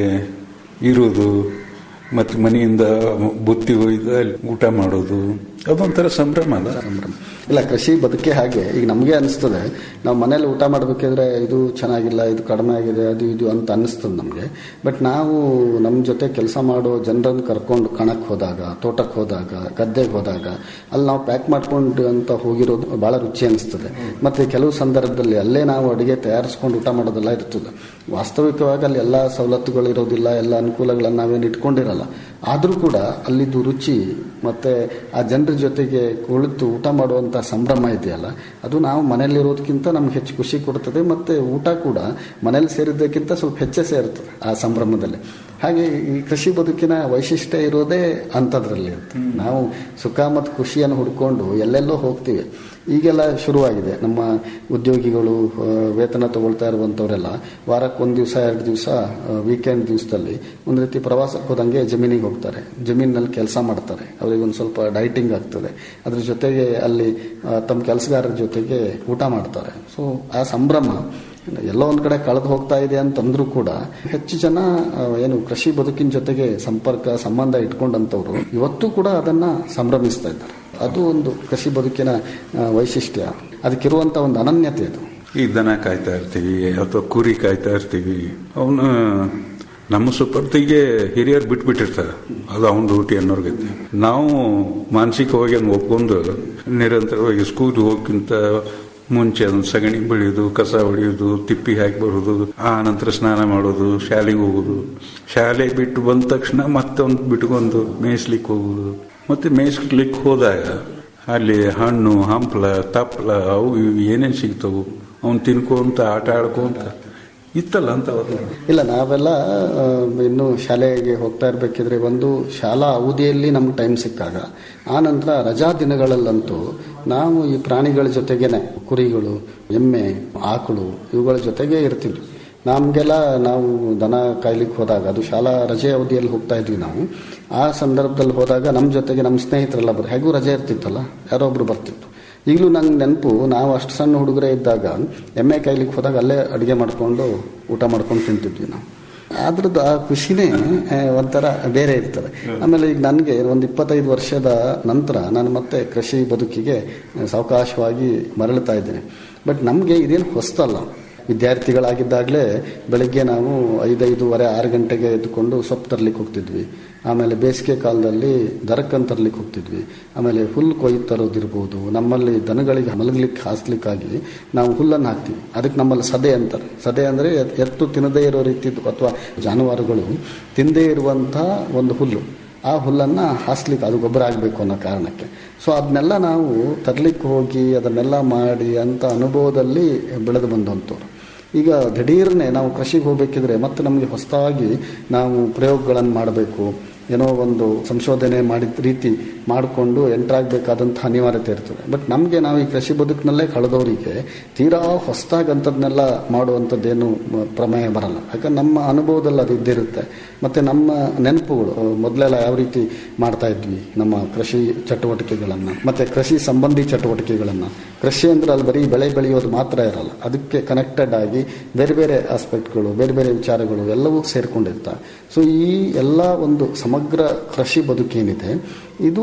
ಇರೋದು ಮತ್ತು ಮನೆಯಿಂದ ಬುತ್ತಿ ಒಯ್ದು ಅಲ್ಲಿ ಊಟ ಮಾಡೋದು ಅದೊಂಥರ ಸಂಭ್ರಮ ಅಲ್ಲ ಸಂಭ್ರಮ ಇಲ್ಲ ಕೃಷಿ ಬದುಕೆ ಹಾಗೆ ಈಗ ನಮಗೆ ಅನಿಸ್ತದೆ ನಾವು ಮನೇಲಿ ಊಟ ಮಾಡಬೇಕಿದ್ರೆ ಇದು ಚೆನ್ನಾಗಿಲ್ಲ ಇದು ಕಡಿಮೆ ಆಗಿದೆ ಅದು ಇದು ಅಂತ ಅನ್ನಿಸ್ತದೆ ನಮಗೆ ಬಟ್ ನಾವು ನಮ್ಮ ಜೊತೆ ಕೆಲಸ ಮಾಡೋ ಜನರನ್ನು ಕರ್ಕೊಂಡು ಕಣಕ್ಕೆ ಹೋದಾಗ ತೋಟಕ್ಕೆ ಹೋದಾಗ ಗದ್ದೆಗೆ ಹೋದಾಗ ಅಲ್ಲಿ ನಾವು ಪ್ಯಾಕ್ ಮಾಡ್ಕೊಂಡು ಅಂತ ಹೋಗಿರೋದು ಭಾಳ ರುಚಿ ಅನಿಸ್ತದೆ ಮತ್ತು ಕೆಲವು ಸಂದರ್ಭದಲ್ಲಿ ಅಲ್ಲೇ ನಾವು ಅಡುಗೆ ತಯಾರಿಸ್ಕೊಂಡು ಊಟ ಮಾಡೋದೆಲ್ಲ ಇರ್ತದೆ ವಾಸ್ತವಿಕವಾಗಿ ಅಲ್ಲಿ ಎಲ್ಲ ಸವಲತ್ತುಗಳು ಇರೋದಿಲ್ಲ ಎಲ್ಲ ಅನುಕೂಲಗಳನ್ನು ನಾವೇನು ಇಟ್ಕೊಂಡಿರಲ್ಲ ಆದರೂ ಕೂಡ ಅಲ್ಲಿದ್ದು ರುಚಿ ಮತ್ತು ಆ ಜನರ ಜೊತೆಗೆ ಕುಳಿತು ಊಟ ಮಾಡುವಂಥ ಸಂಭ್ರಮ ಇದೆಯಲ್ಲ ಅದು ನಾವು ಮನೆಯಲ್ಲಿರೋದಕ್ಕಿಂತ ನಮ್ಗೆ ಹೆಚ್ಚು ಖುಷಿ ಕೊಡ್ತದೆ ಮತ್ತು ಊಟ ಕೂಡ ಮನೇಲಿ ಸೇರಿದ್ದಕ್ಕಿಂತ ಸ್ವಲ್ಪ ಹೆಚ್ಚೇ ಸೇರ್ತದೆ ಆ ಸಂಭ್ರಮದಲ್ಲಿ ಹಾಗೆ ಈ ಕೃಷಿ ಬದುಕಿನ ವೈಶಿಷ್ಟ್ಯ ಇರೋದೇ ಅಂಥದ್ರಲ್ಲಿ ಅಂತ ನಾವು ಸುಖ ಮತ್ತು ಖುಷಿಯನ್ನು ಹುಡ್ಕೊಂಡು ಎಲ್ಲೆಲ್ಲೋ ಹೋಗ್ತೀವಿ ಈಗೆಲ್ಲ ಶುರುವಾಗಿದೆ ನಮ್ಮ ಉದ್ಯೋಗಿಗಳು ಆ, ವೇತನ ತಗೊಳ್ತಾ ಇರುವಂಥವರೆಲ್ಲ ವಾರಕ್ಕೆ ಒಂದು ದಿವಸ ಎರಡು ದಿವಸ ವೀಕೆಂಡ್ ದಿವಸದಲ್ಲಿ ಒಂದು ರೀತಿ ಪ್ರವಾಸಕ್ಕೆ ಹೋದಂಗೆ ಜಮೀನಿಗೆ ಹೋಗ್ತಾರೆ ಜಮೀನಿನಲ್ಲಿ ಕೆಲಸ ಮಾಡ್ತಾರೆ ಅವರಿಗೆ ಒಂದು ಸ್ವಲ್ಪ ಡೈಟಿಂಗ್ ಆಗ್ತದೆ ಅದ್ರ ಜೊತೆಗೆ ಅಲ್ಲಿ ಆ, ತಮ್ಮ ಕೆಲಸಗಾರರ ಜೊತೆಗೆ ಊಟ ಮಾಡ್ತಾರೆ ಸೊ ಆ ಸಂಭ್ರಮ ಎಲ್ಲೋ ಒಂದ್ ಕಡೆ ಕಳೆದು ಹೋಗ್ತಾ ಇದೆ ಅಂತಂದ್ರೂ ಕೂಡ ಹೆಚ್ಚು ಜನ ಆ, ಏನು ಕೃಷಿ ಬದುಕಿನ ಜೊತೆಗೆ ಸಂಪರ್ಕ ಸಂಬಂಧ ಇಟ್ಕೊಂಡಂತವ್ರು ಇವತ್ತು ಕೂಡ ಅದನ್ನ ಸಂಭ್ರಮಿಸ್ತಾ ಇದ್ದಾರೆ ಅದು ಒಂದು ಕೃಷಿ ಬದುಕಿನ ಆ, ವೈಶಿಷ್ಟ್ಯ ಅದಕ್ಕಿರುವಂತ ಒಂದು ಅನನ್ಯತೆ ಅದು ಈ ದನ ಕಾಯ್ತಾ ಇರ್ತೀವಿ ಅಥವಾ ಕುರಿ ಕಾಯ್ತಾ ಇರ್ತೀವಿ ಅವನು ನಮ್ಮ ಸುಪರ್ತಿಗೆ ಹಿರಿಯರು ಬಿಟ್ಬಿಟ್ಟಿರ್ತಾರೆ ಅದು ಅವನ ಡ್ಯೂಟಿ ಅನ್ನೋರ್ಗೈತೆ ನಾವು ಮಾನಸಿಕವಾಗಿ ಅದನ್ನ ಒಪ್ಕೊಂಡು ನಿರಂತರವಾಗಿ ಸ್ಕೂಲ್ ಹೋಗಕ್ಕಿಂತ ಮುಂಚೆ ಅದನ್ನ ಸಗಣಿ ಬೆಳೆಯೋದು ಕಸ ಹೊಡೆಯೋದು ತಿಪ್ಪಿ ಹಾಕಿ ಬರೋದು ಆ ನಂತರ ಸ್ನಾನ ಮಾಡೋದು ಶಾಲೆಗೆ ಹೋಗೋದು ಶಾಲೆ ಬಿಟ್ಟು ಬಂದ ತಕ್ಷಣ ಮತ್ತೊಂದು ಬಿಟ್ಕೊಂಡು ಮೇಯಿಸ್ಲಿಕ್ಕೆ ಹೋಗೋದು ಮತ್ತೆ ಮೇಯಿಸ್ಲಿಕ್ಕೆ ಹೋದಾಗ ಅಲ್ಲಿ ಹಣ್ಣು ಹಂಪ್ಲ ತಪ್ಪಲ ಅವು ಇವು ಏನೇನು ಸಿಗ್ತವು ಅವ್ನು ತಿನ್ಕೊಂತ ಆಟ ಆಡ್ಕೊಂತ ಇತ್ತಲ್ಲ ಅಂತ ಇಲ್ಲ ನಾವೆಲ್ಲ ಆ, ಇನ್ನು ಶಾಲೆಗೆ ಹೋಗ್ತಾ ಇರ್ಬೇಕಿದ್ರೆ ಒಂದು ಶಾಲಾ ಅವಧಿಯಲ್ಲಿ ನಮ್ಗೆ ಟೈಮ್ ಸಿಕ್ಕಾಗ ಆ ನಂತರ ರಜಾ ದಿನಗಳಲ್ಲಂತೂ ನಾವು ಈ ಪ್ರಾಣಿಗಳ ಜೊತೆಗೇನೆ ಕುರಿಗಳು ಎಮ್ಮೆ ಆಕಳು ಇವುಗಳ ಜೊತೆಗೆ ಇರ್ತೀವಿ ನಮಗೆಲ್ಲ ನಾವು ದನ ಕಾಯ್ಲಿಕ್ಕೆ ಹೋದಾಗ ಅದು ಶಾಲಾ ರಜೆ ಅವಧಿಯಲ್ಲಿ ಹೋಗ್ತಾ ಇದ್ವಿ ನಾವು ಆ ಸಂದರ್ಭದಲ್ಲಿ ಹೋದಾಗ ನಮ್ಮ ಜೊತೆಗೆ ನಮ್ಮ ಸ್ನೇಹಿತರೆಲ್ಲ ಬರ್ ಹೇಗೂ ರಜೆ ಇರ್ತಿತ್ತಲ್ಲ ಯಾರೋ ಒಬ್ರು ಬರ್ತಿತ್ತು ಈಗಲೂ ನಂಗೆ ನೆನಪು ನಾವು ಅಷ್ಟು ಸಣ್ಣ ಹುಡುಗರೇ ಇದ್ದಾಗ ಎಮ್ಮೆ ಕಾಯ್ಲಿಕ್ಕೆ ಹೋದಾಗ ಅಲ್ಲೇ ಅಡುಗೆ ಮಾಡ್ಕೊಂಡು ಊಟ ಮಾಡ್ಕೊಂಡು ತಿಂತಿದ್ವಿ ನಾವು ಅದ್ರದ್ದು ಆ ಖುಷಿನೇ ಆ, ಒಂಥರ ಬೇರೆ ಇರ್ತದೆ ಆಮೇಲೆ ಈಗ ನನಗೆ ಒಂದು ಇಪ್ಪತ್ತೈದು ವರ್ಷದ ನಂತರ ನಾನು ಮತ್ತೆ ಕೃಷಿ ಬದುಕಿಗೆ ಸಾವಕಾಶವಾಗಿ ಮರಳುತ್ತಾ ಇದ್ದೇನೆ ಬಟ್ ನಮಗೆ ಇದೇನು ಹೊಸ್ತಲ್ಲ ವಿದ್ಯಾರ್ಥಿಗಳಾಗಿದ್ದಾಗಲೇ ಬೆಳಗ್ಗೆ ನಾವು ಐದೈದೂವರೆ ಆರು ಗಂಟೆಗೆ ಎದ್ದುಕೊಂಡು ಸೊಪ್ಪು ತರ್ಲಿಕ್ಕೆ ಹೋಗ್ತಿದ್ವಿ ಆಮೇಲೆ ಬೇಸಿಗೆ ಕಾಲದಲ್ಲಿ ದರಕ್ಕನ್ ತರ್ಲಿಕ್ಕೆ ಹೋಗ್ತಿದ್ವಿ ಆಮೇಲೆ ಹುಲ್ಲು ಕೊಯ್ದು ತರೋದಿರ್ಬೋದು ನಮ್ಮಲ್ಲಿ ದನಗಳಿಗೆ ಮಲಗಲಿಕ್ಕೆ ಹಾಸ್ಲಿಕ್ಕಾಗಿ ನಾವು ಹುಲ್ಲನ್ನು ಹಾಕ್ತೀವಿ ಅದಕ್ಕೆ ನಮ್ಮಲ್ಲಿ ಸದೆ ಅಂತಾರೆ ಸದೆ ಅಂದರೆ ಎತ್ತು ತಿನ್ನದೇ ಇರೋ ರೀತಿದು ಅಥವಾ ಜಾನುವಾರುಗಳು ತಿಂದೇ ಇರುವಂತಹ ಒಂದು ಹುಲ್ಲು ಆ ಹುಲ್ಲನ್ನು ಹಾಸ್ಲಿಕ್ಕೆ ಅದು ಗೊಬ್ಬರ ಆಗಬೇಕು ಅನ್ನೋ ಕಾರಣಕ್ಕೆ ಸೊ ಅದನ್ನೆಲ್ಲ ನಾವು ತರ್ಲಿಕ್ಕೆ ಹೋಗಿ ಅದನ್ನೆಲ್ಲ ಮಾಡಿ ಅಂತ ಅನುಭವದಲ್ಲಿ ಬೆಳೆದು ಬಂದಂಥವ್ರು ಈಗ ದಿಢೀರ್ನೆ ನಾವು ಕೃಷಿಗೆ ಹೋಗ್ಬೇಕಿದ್ರೆ ಮತ್ತೆ ನಮಗೆ ಹೊಸದಾಗಿ ನಾವು ಪ್ರಯೋಗಗಳನ್ನು ಮಾಡಬೇಕು ಏನೋ ಒಂದು ಸಂಶೋಧನೆ ಮಾಡಿದ ರೀತಿ ಮಾಡಿಕೊಂಡು ಎಂಟ್ರಾಗಬೇಕಾದಂಥ ಅನಿವಾರ್ಯತೆ ಇರ್ತದೆ ಬಟ್ ನಮಗೆ ನಾವು ಈ ಕೃಷಿ ಬದುಕಿನಲ್ಲೇ ಕಳೆದವರಿಗೆ ತೀರಾ ಹೊಸದಾಗಿ ಅಂಥದ್ದನ್ನೆಲ್ಲ ಮಾಡುವಂಥದ್ದೇನು ಮ- ಪ್ರಮೇಯ ಬರಲ್ಲ ಯಾಕಂದ್ರೆ ನಮ್ಮ ಅನುಭವದಲ್ಲಿ ಅದು ಇದ್ದಿರುತ್ತೆ ಮತ್ತು ನಮ್ಮ ನೆನಪುಗಳು ಅಹ್, ಮೊದಲೆಲ್ಲ ಯಾವ ರೀತಿ ಮಾಡ್ತಾ ಇದ್ವಿ ನಮ್ಮ ಕೃಷಿ ಚಟುವಟಿಕೆಗಳನ್ನು ಮತ್ತು ಕೃಷಿ ಸಂಬಂಧಿ ಚಟುವಟಿಕೆಗಳನ್ನು ಕೃಷಿ ಅಂದ್ರೆ ಅಲ್ಲಿ ಬರೀ ಬೆಳೆ ಬೆಳೆಯೋದು ಮಾತ್ರ ಇರಲ್ಲ ಅದಕ್ಕೆ ಕನೆಕ್ಟೆಡ್ ಆಗಿ ಬೇರೆ ಬೇರೆ ಆಸ್ಪೆಕ್ಟ್ಗಳು ಬೇರೆ ಬೇರೆ ವಿಚಾರಗಳು ಎಲ್ಲವೂ ಸೇರ್ಕೊಂಡಿರ್ತವೆ ಸೊ ಈ ಎಲ್ಲ ಒಂದು ಸಮಗ್ರ ಕೃಷಿ ಬದುಕೇನಿದೆ ಇದು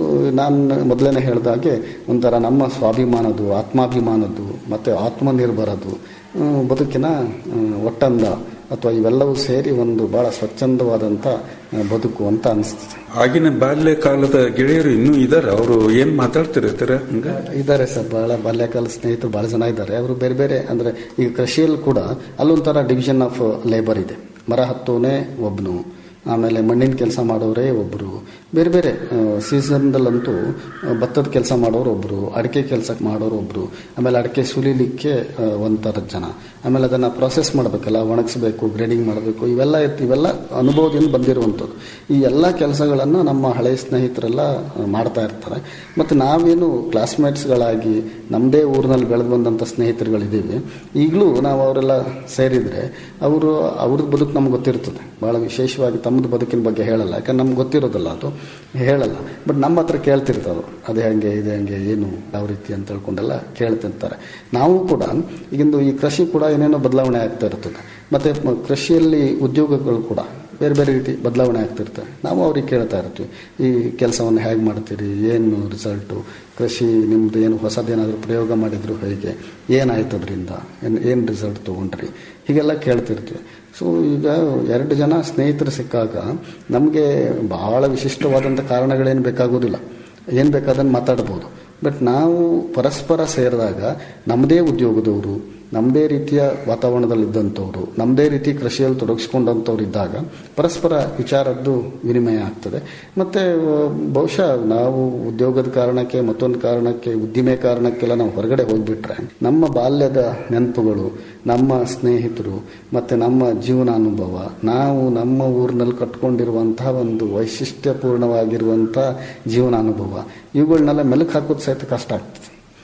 ನಾನು ಮೊದಲನೇ ಹೇಳಿದಾಗೆ ಒಂಥರ ನಮ್ಮ ಸ್ವಾಭಿಮಾನದ್ದು ಆತ್ಮಾಭಿಮಾನದ್ದು ಮತ್ತು ಆತ್ಮನಿರ್ಭರದು ಆ, ಬದುಕಿನ ಆ, ಒಟ್ಟಂದ ಅಥವಾ ಇವೆಲ್ಲವೂ ಸೇರಿ ಒಂದು ಬಹಳ ಸ್ವಚ್ಛಂದವಾದಂಥ ಆ, ಬದುಕು ಅಂತ ಅನಿಸ್ತದೆ ಆಗಿನ ಬಾಲ್ಯ ಕಾಲದ ಗೆಳೆಯರು ಇನ್ನೂ ಇದಾರೆ ಅವರು ಏನ್ ಮಾತಾಡ್ತಿರ್ತಾರೆ ಹಂಗ ಇದ್ದಾರೆ ಸರ್ ಬಹಳ ಬಾಲ್ಯಕಾಲ ಸ್ನೇಹಿತರು ಬಹಳ ಜನ ಇದ್ದಾರೆ ಅವರು ಬೇರೆ ಬೇರೆ ಅಂದರೆ ಈಗ ಕೃಷಿಯಲ್ಲಿ ಕೂಡ ಅಲ್ಲೊಂಥರ ಡಿವಿಷನ್ ಆಫ್ ಲೇಬರ್ ಇದೆ ಮರ ಹತ್ತೋನೇ ಒಬ್ಬನು ಆಮೇಲೆ ಮಣ್ಣಿನ ಕೆಲಸ ಮಾಡೋರೇ ಒಬ್ಬರು ಬೇರೆ ಬೇರೆ ಸೀಸನ್ದಲ್ಲಂತೂ ಭತ್ತದ ಕೆಲಸ ಮಾಡೋರು ಒಬ್ಬರು ಅಡಿಕೆ ಕೆಲಸ ಮಾಡೋರು ಒಬ್ಬರು ಆಮೇಲೆ ಅಡಿಕೆ ಸುಲಿಲಿಕ್ಕೆ ಆ, ಒಂದ್ ಥರದ ಜನ ಆಮೇಲೆ ಅದನ್ನು ಪ್ರೊಸೆಸ್ ಮಾಡಬೇಕಲ್ಲ ಒಣಗಿಸ್ಬೇಕು ಗ್ರೇಡಿಂಗ್ ಮಾಡಬೇಕು ಇವೆಲ್ಲ ಇರ್ತ- ಇವೆಲ್ಲ ಅನುಭವದಿಂದ ಬಂದಿರುವಂಥದ್ದು ಈ ಎಲ್ಲ ಕೆಲಸಗಳನ್ನು ನಮ್ಮ ಹಳೆಯ ಸ್ನೇಹಿತರೆಲ್ಲ ಆ, ಮಾಡ್ತಾ ಇರ್ತಾರೆ ಮತ್ತು ನಾವೇನು ಕ್ಲಾಸ್ಮೇಟ್ಸ್ಗಳಾಗಿ ನಮ್ಮದೇ ಊರಿನಲ್ಲಿ ಬೆಳೆದು ಬಂದಂಥ ಸ್ನೇಹಿತರುಗಳಿದ್ದೀವಿ ಈಗಲೂ ನಾವು ಅವರೆಲ್ಲ ಸೇರಿದರೆ ಅವರು ಅವ್ರದ್ದು ಬದುಕು ನಮ್ಗೆ ಗೊತ್ತಿರ್ತದೆ ಭಾಳ ವಿಶೇಷವಾಗಿ ತಮ್ಮದು ಬದುಕಿನ ಬಗ್ಗೆ ಹೇಳಲ್ಲ ಯಾಕಂದ್ರೆ ನಮ್ಗೆ ಗೊತ್ತಿರೋದಲ್ಲ ಅದು ಹೇಳಲ್ಲ ಬಟ್ ನಮ್ಮ ಹತ್ರ ಕೇಳ್ತಿರ್ತಾರೆ ಅದು ಹೆಂಗೆ ಇದು ಹೆಂಗೆ ಏನು ಯಾವ ರೀತಿ ಅಂತ ಹೇಳ್ಕೊಂಡೆಲ್ಲ ಕೇಳ್ತಿರ್ತಾರೆ ನಾವು ಕೂಡ ಈಗಿಂದು ಈ ಕೃಷಿ ಕೂಡ ಏನೇನೋ ಬದಲಾವಣೆ ಆಗ್ತಾ ಇರ್ತದೆ ಮತ್ತು ಮ- ಕೃಷಿಯಲ್ಲಿ ಉದ್ಯೋಗಗಳು ಕೂಡ ಬೇರೆ ಬೇರೆ ರೀತಿ ಬದಲಾವಣೆ ಆಗ್ತಿರ್ತವೆ ನಾವು ಅವ್ರಿಗೆ ಕೇಳ್ತಾ ಇರ್ತೀವಿ ಈ ಕೆಲಸವನ್ನು ಹೇಗೆ ಮಾಡ್ತೀರಿ ಏನು ರಿಸಲ್ಟು ಕೃಷಿ ನಿಮ್ದು ಏನು ಹೊಸದೇನಾದರೂ ಪ್ರಯೋಗ ಮಾಡಿದ್ರು ಹೇಗೆ ಏನಾಯ್ತು ಅದರಿಂದ ಏನು ಏನು ರಿಸಲ್ಟ್ ತೊಗೊಂಡ್ರಿ ಹೀಗೆಲ್ಲ ಕೇಳ್ತಿರ್ತೀವಿ ಸೊ ಈಗ ಎರಡು ಜನ ಸ್ನೇಹಿತರು ಸಿಕ್ಕಾಗ ನಮಗೆ ಬಹಳ ವಿಶಿಷ್ಟವಾದಂಥ ಕಾರಣಗಳೇನು ಬೇಕಾಗೋದಿಲ್ಲ ಏನು ಬೇಕಾದನ್ನು ಮಾತಾಡ್ಬೋದು ಬಟ್ ನಾವು ಪರಸ್ಪರ ಸೇರಿದಾಗ ನಮ್ಮದೇ ಉದ್ಯೋಗದವರು ನಮ್ಮದೇ ರೀತಿಯ ವಾತಾವರಣದಲ್ಲಿದ್ದಂಥವ್ರು ನಮ್ಮದೇ ರೀತಿ ಕೃಷಿಯಲ್ಲಿ ತೊಡಗಿಸ್ಕೊಂಡಂಥವ್ರು ಇದ್ದಾಗ ಪರಸ್ಪರ ವಿಚಾರದ್ದು ವಿನಿಮಯ ಆಗ್ತದೆ ಮತ್ತು ಬಹುಶಃ ನಾವು ಉದ್ಯೋಗದ ಕಾರಣಕ್ಕೆ ಮತ್ತೊಂದು ಕಾರಣಕ್ಕೆ ಉದ್ದಿಮೆ ಕಾರಣಕ್ಕೆಲ್ಲ ನಾವು ಹೊರಗಡೆ ಹೋಗ್ಬಿಟ್ರೆ ನಮ್ಮ ಬಾಲ್ಯದ ನೆನಪುಗಳು ನಮ್ಮ ಸ್ನೇಹಿತರು ಮತ್ತು ನಮ್ಮ ಜೀವನಾನುಭವ ನಾವು ನಮ್ಮ ಊರಿನಲ್ಲಿ ಕಟ್ಕೊಂಡಿರುವಂತಹ ಒಂದು ವೈಶಿಷ್ಟ್ಯಪೂರ್ಣವಾಗಿರುವಂಥ ಜೀವನಾನುಭವ ಇವುಗಳನ್ನೆಲ್ಲ ಮೆಲುಕು ಹಾಕೋದು ಸಹಿತ ಕಷ್ಟ ಆಗ್ತದೆ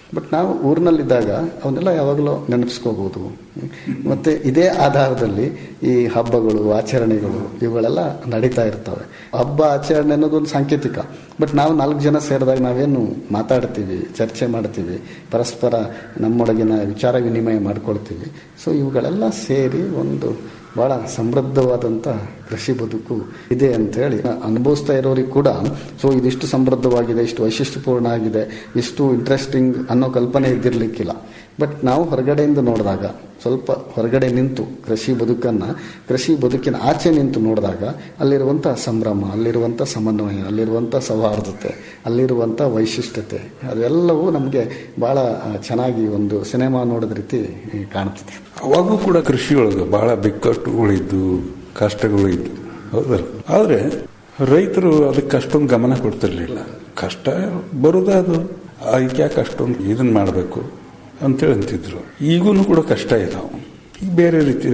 ಬಟ್ ನಾವು ಊರಿನಲ್ಲಿದ್ದಾಗ ಅವನ್ನೆಲ್ಲ ಯಾವಾಗಲೂ ನೆನಪಿಸ್ಕೋಬಹುದು ಮತ್ತೆ ಇದೇ ಆಧಾರದಲ್ಲಿ ಈ ಹಬ್ಬಗಳು ಆಚರಣೆಗಳು ಇವುಗಳೆಲ್ಲ ನಡೀತಾ ಇರ್ತವೆ ಹಬ್ಬ ಆಚರಣೆ ಅನ್ನೋದು ಒಂದು ಸಾಂಕೇತಿಕ ಬಟ್ ನಾವು ನಾಲ್ಕು ಜನ ಸೇರಿದಾಗ ನಾವೇನು ಮಾತಾಡ್ತೀವಿ ಚರ್ಚೆ ಮಾಡ್ತೀವಿ ಪರಸ್ಪರ ನಮ್ಮೊಳಗಿನ ವಿಚಾರ ವಿನಿಮಯ ಮಾಡ್ಕೊಳ್ತೀವಿ ಸೊ ಇವುಗಳೆಲ್ಲ ಸೇರಿ ಒಂದು ಬಹಳ ಸಮೃದ್ಧವಾದಂಥ ಕೃಷಿ ಬದುಕು ಇದೆ ಅಂತ ಹೇಳಿ ಅನುಭವಿಸ್ತಾ ಇರೋರಿಗೆ ಕೂಡ ಸೊ ಇದಿಷ್ಟು ಸಮೃದ್ಧವಾಗಿದೆ ಇಷ್ಟು ವೈಶಿಷ್ಟ್ಯಪೂರ್ಣ ಆಗಿದೆ ಇಷ್ಟು ಇಂಟ್ರೆಸ್ಟಿಂಗ್ ಅನ್ನೋ ಕಲ್ಪನೆ ಇದ್ದಿರ್ಲಿಕ್ಕಿಲ್ಲ ಬಟ್ ನಾವು ಹೊರಗಡೆಯಿಂದ ನೋಡಿದಾಗ ಸ್ವಲ್ಪ ಹೊರಗಡೆ ನಿಂತು ಕೃಷಿ ಬದುಕನ್ನು ಕೃಷಿ ಬದುಕಿನ ಆಚೆ ನಿಂತು ನೋಡಿದಾಗ ಅಲ್ಲಿರುವಂಥ ಸಂಭ್ರಮ ಅಲ್ಲಿರುವಂಥ ಸಮನ್ವಯ ಅಲ್ಲಿರುವಂಥ ಸೌಹಾರ್ದತೆ ಅಲ್ಲಿರುವಂಥ ವೈಶಿಷ್ಟ್ಯತೆ ಅದೆಲ್ಲವೂ ನಮಗೆ ಭಾಳ ಚೆನ್ನಾಗಿ ಒಂದು ಸಿನಿಮಾ ನೋಡಿದ ರೀತಿ ಕಾಣ್ತದೆ ಅವಾಗೂ ಕೂಡ ಕೃಷಿಯೊಳಗೆ ಬಹಳ ಬಿಕ್ಕಟ್ಟುಗಳಿದ್ದು ಕಷ್ಟಗಳು ಇದ್ದು ಹೌದಲ್ಲ ಆದರೆ ರೈತರು ಅದಕ್ಕೆ ಅಷ್ಟೊಂದು ಗಮನ ಕೊಡ್ತಿರ್ಲಿಲ್ಲ ಕಷ್ಟ ಬರುದೇ ಅದು ಅದಕ್ಕೆ ಯಾಕೆ ಅಷ್ಟೊಂದು ಇದನ್ನ ಮಾಡಬೇಕು ಅಂತೇಳಿ ಅಂತಿದ್ರು ಈಗೂ ಕೂಡ ಕಷ್ಟ ಇದಾವೆ ಈಗ ಬೇರೆ ರೀತಿ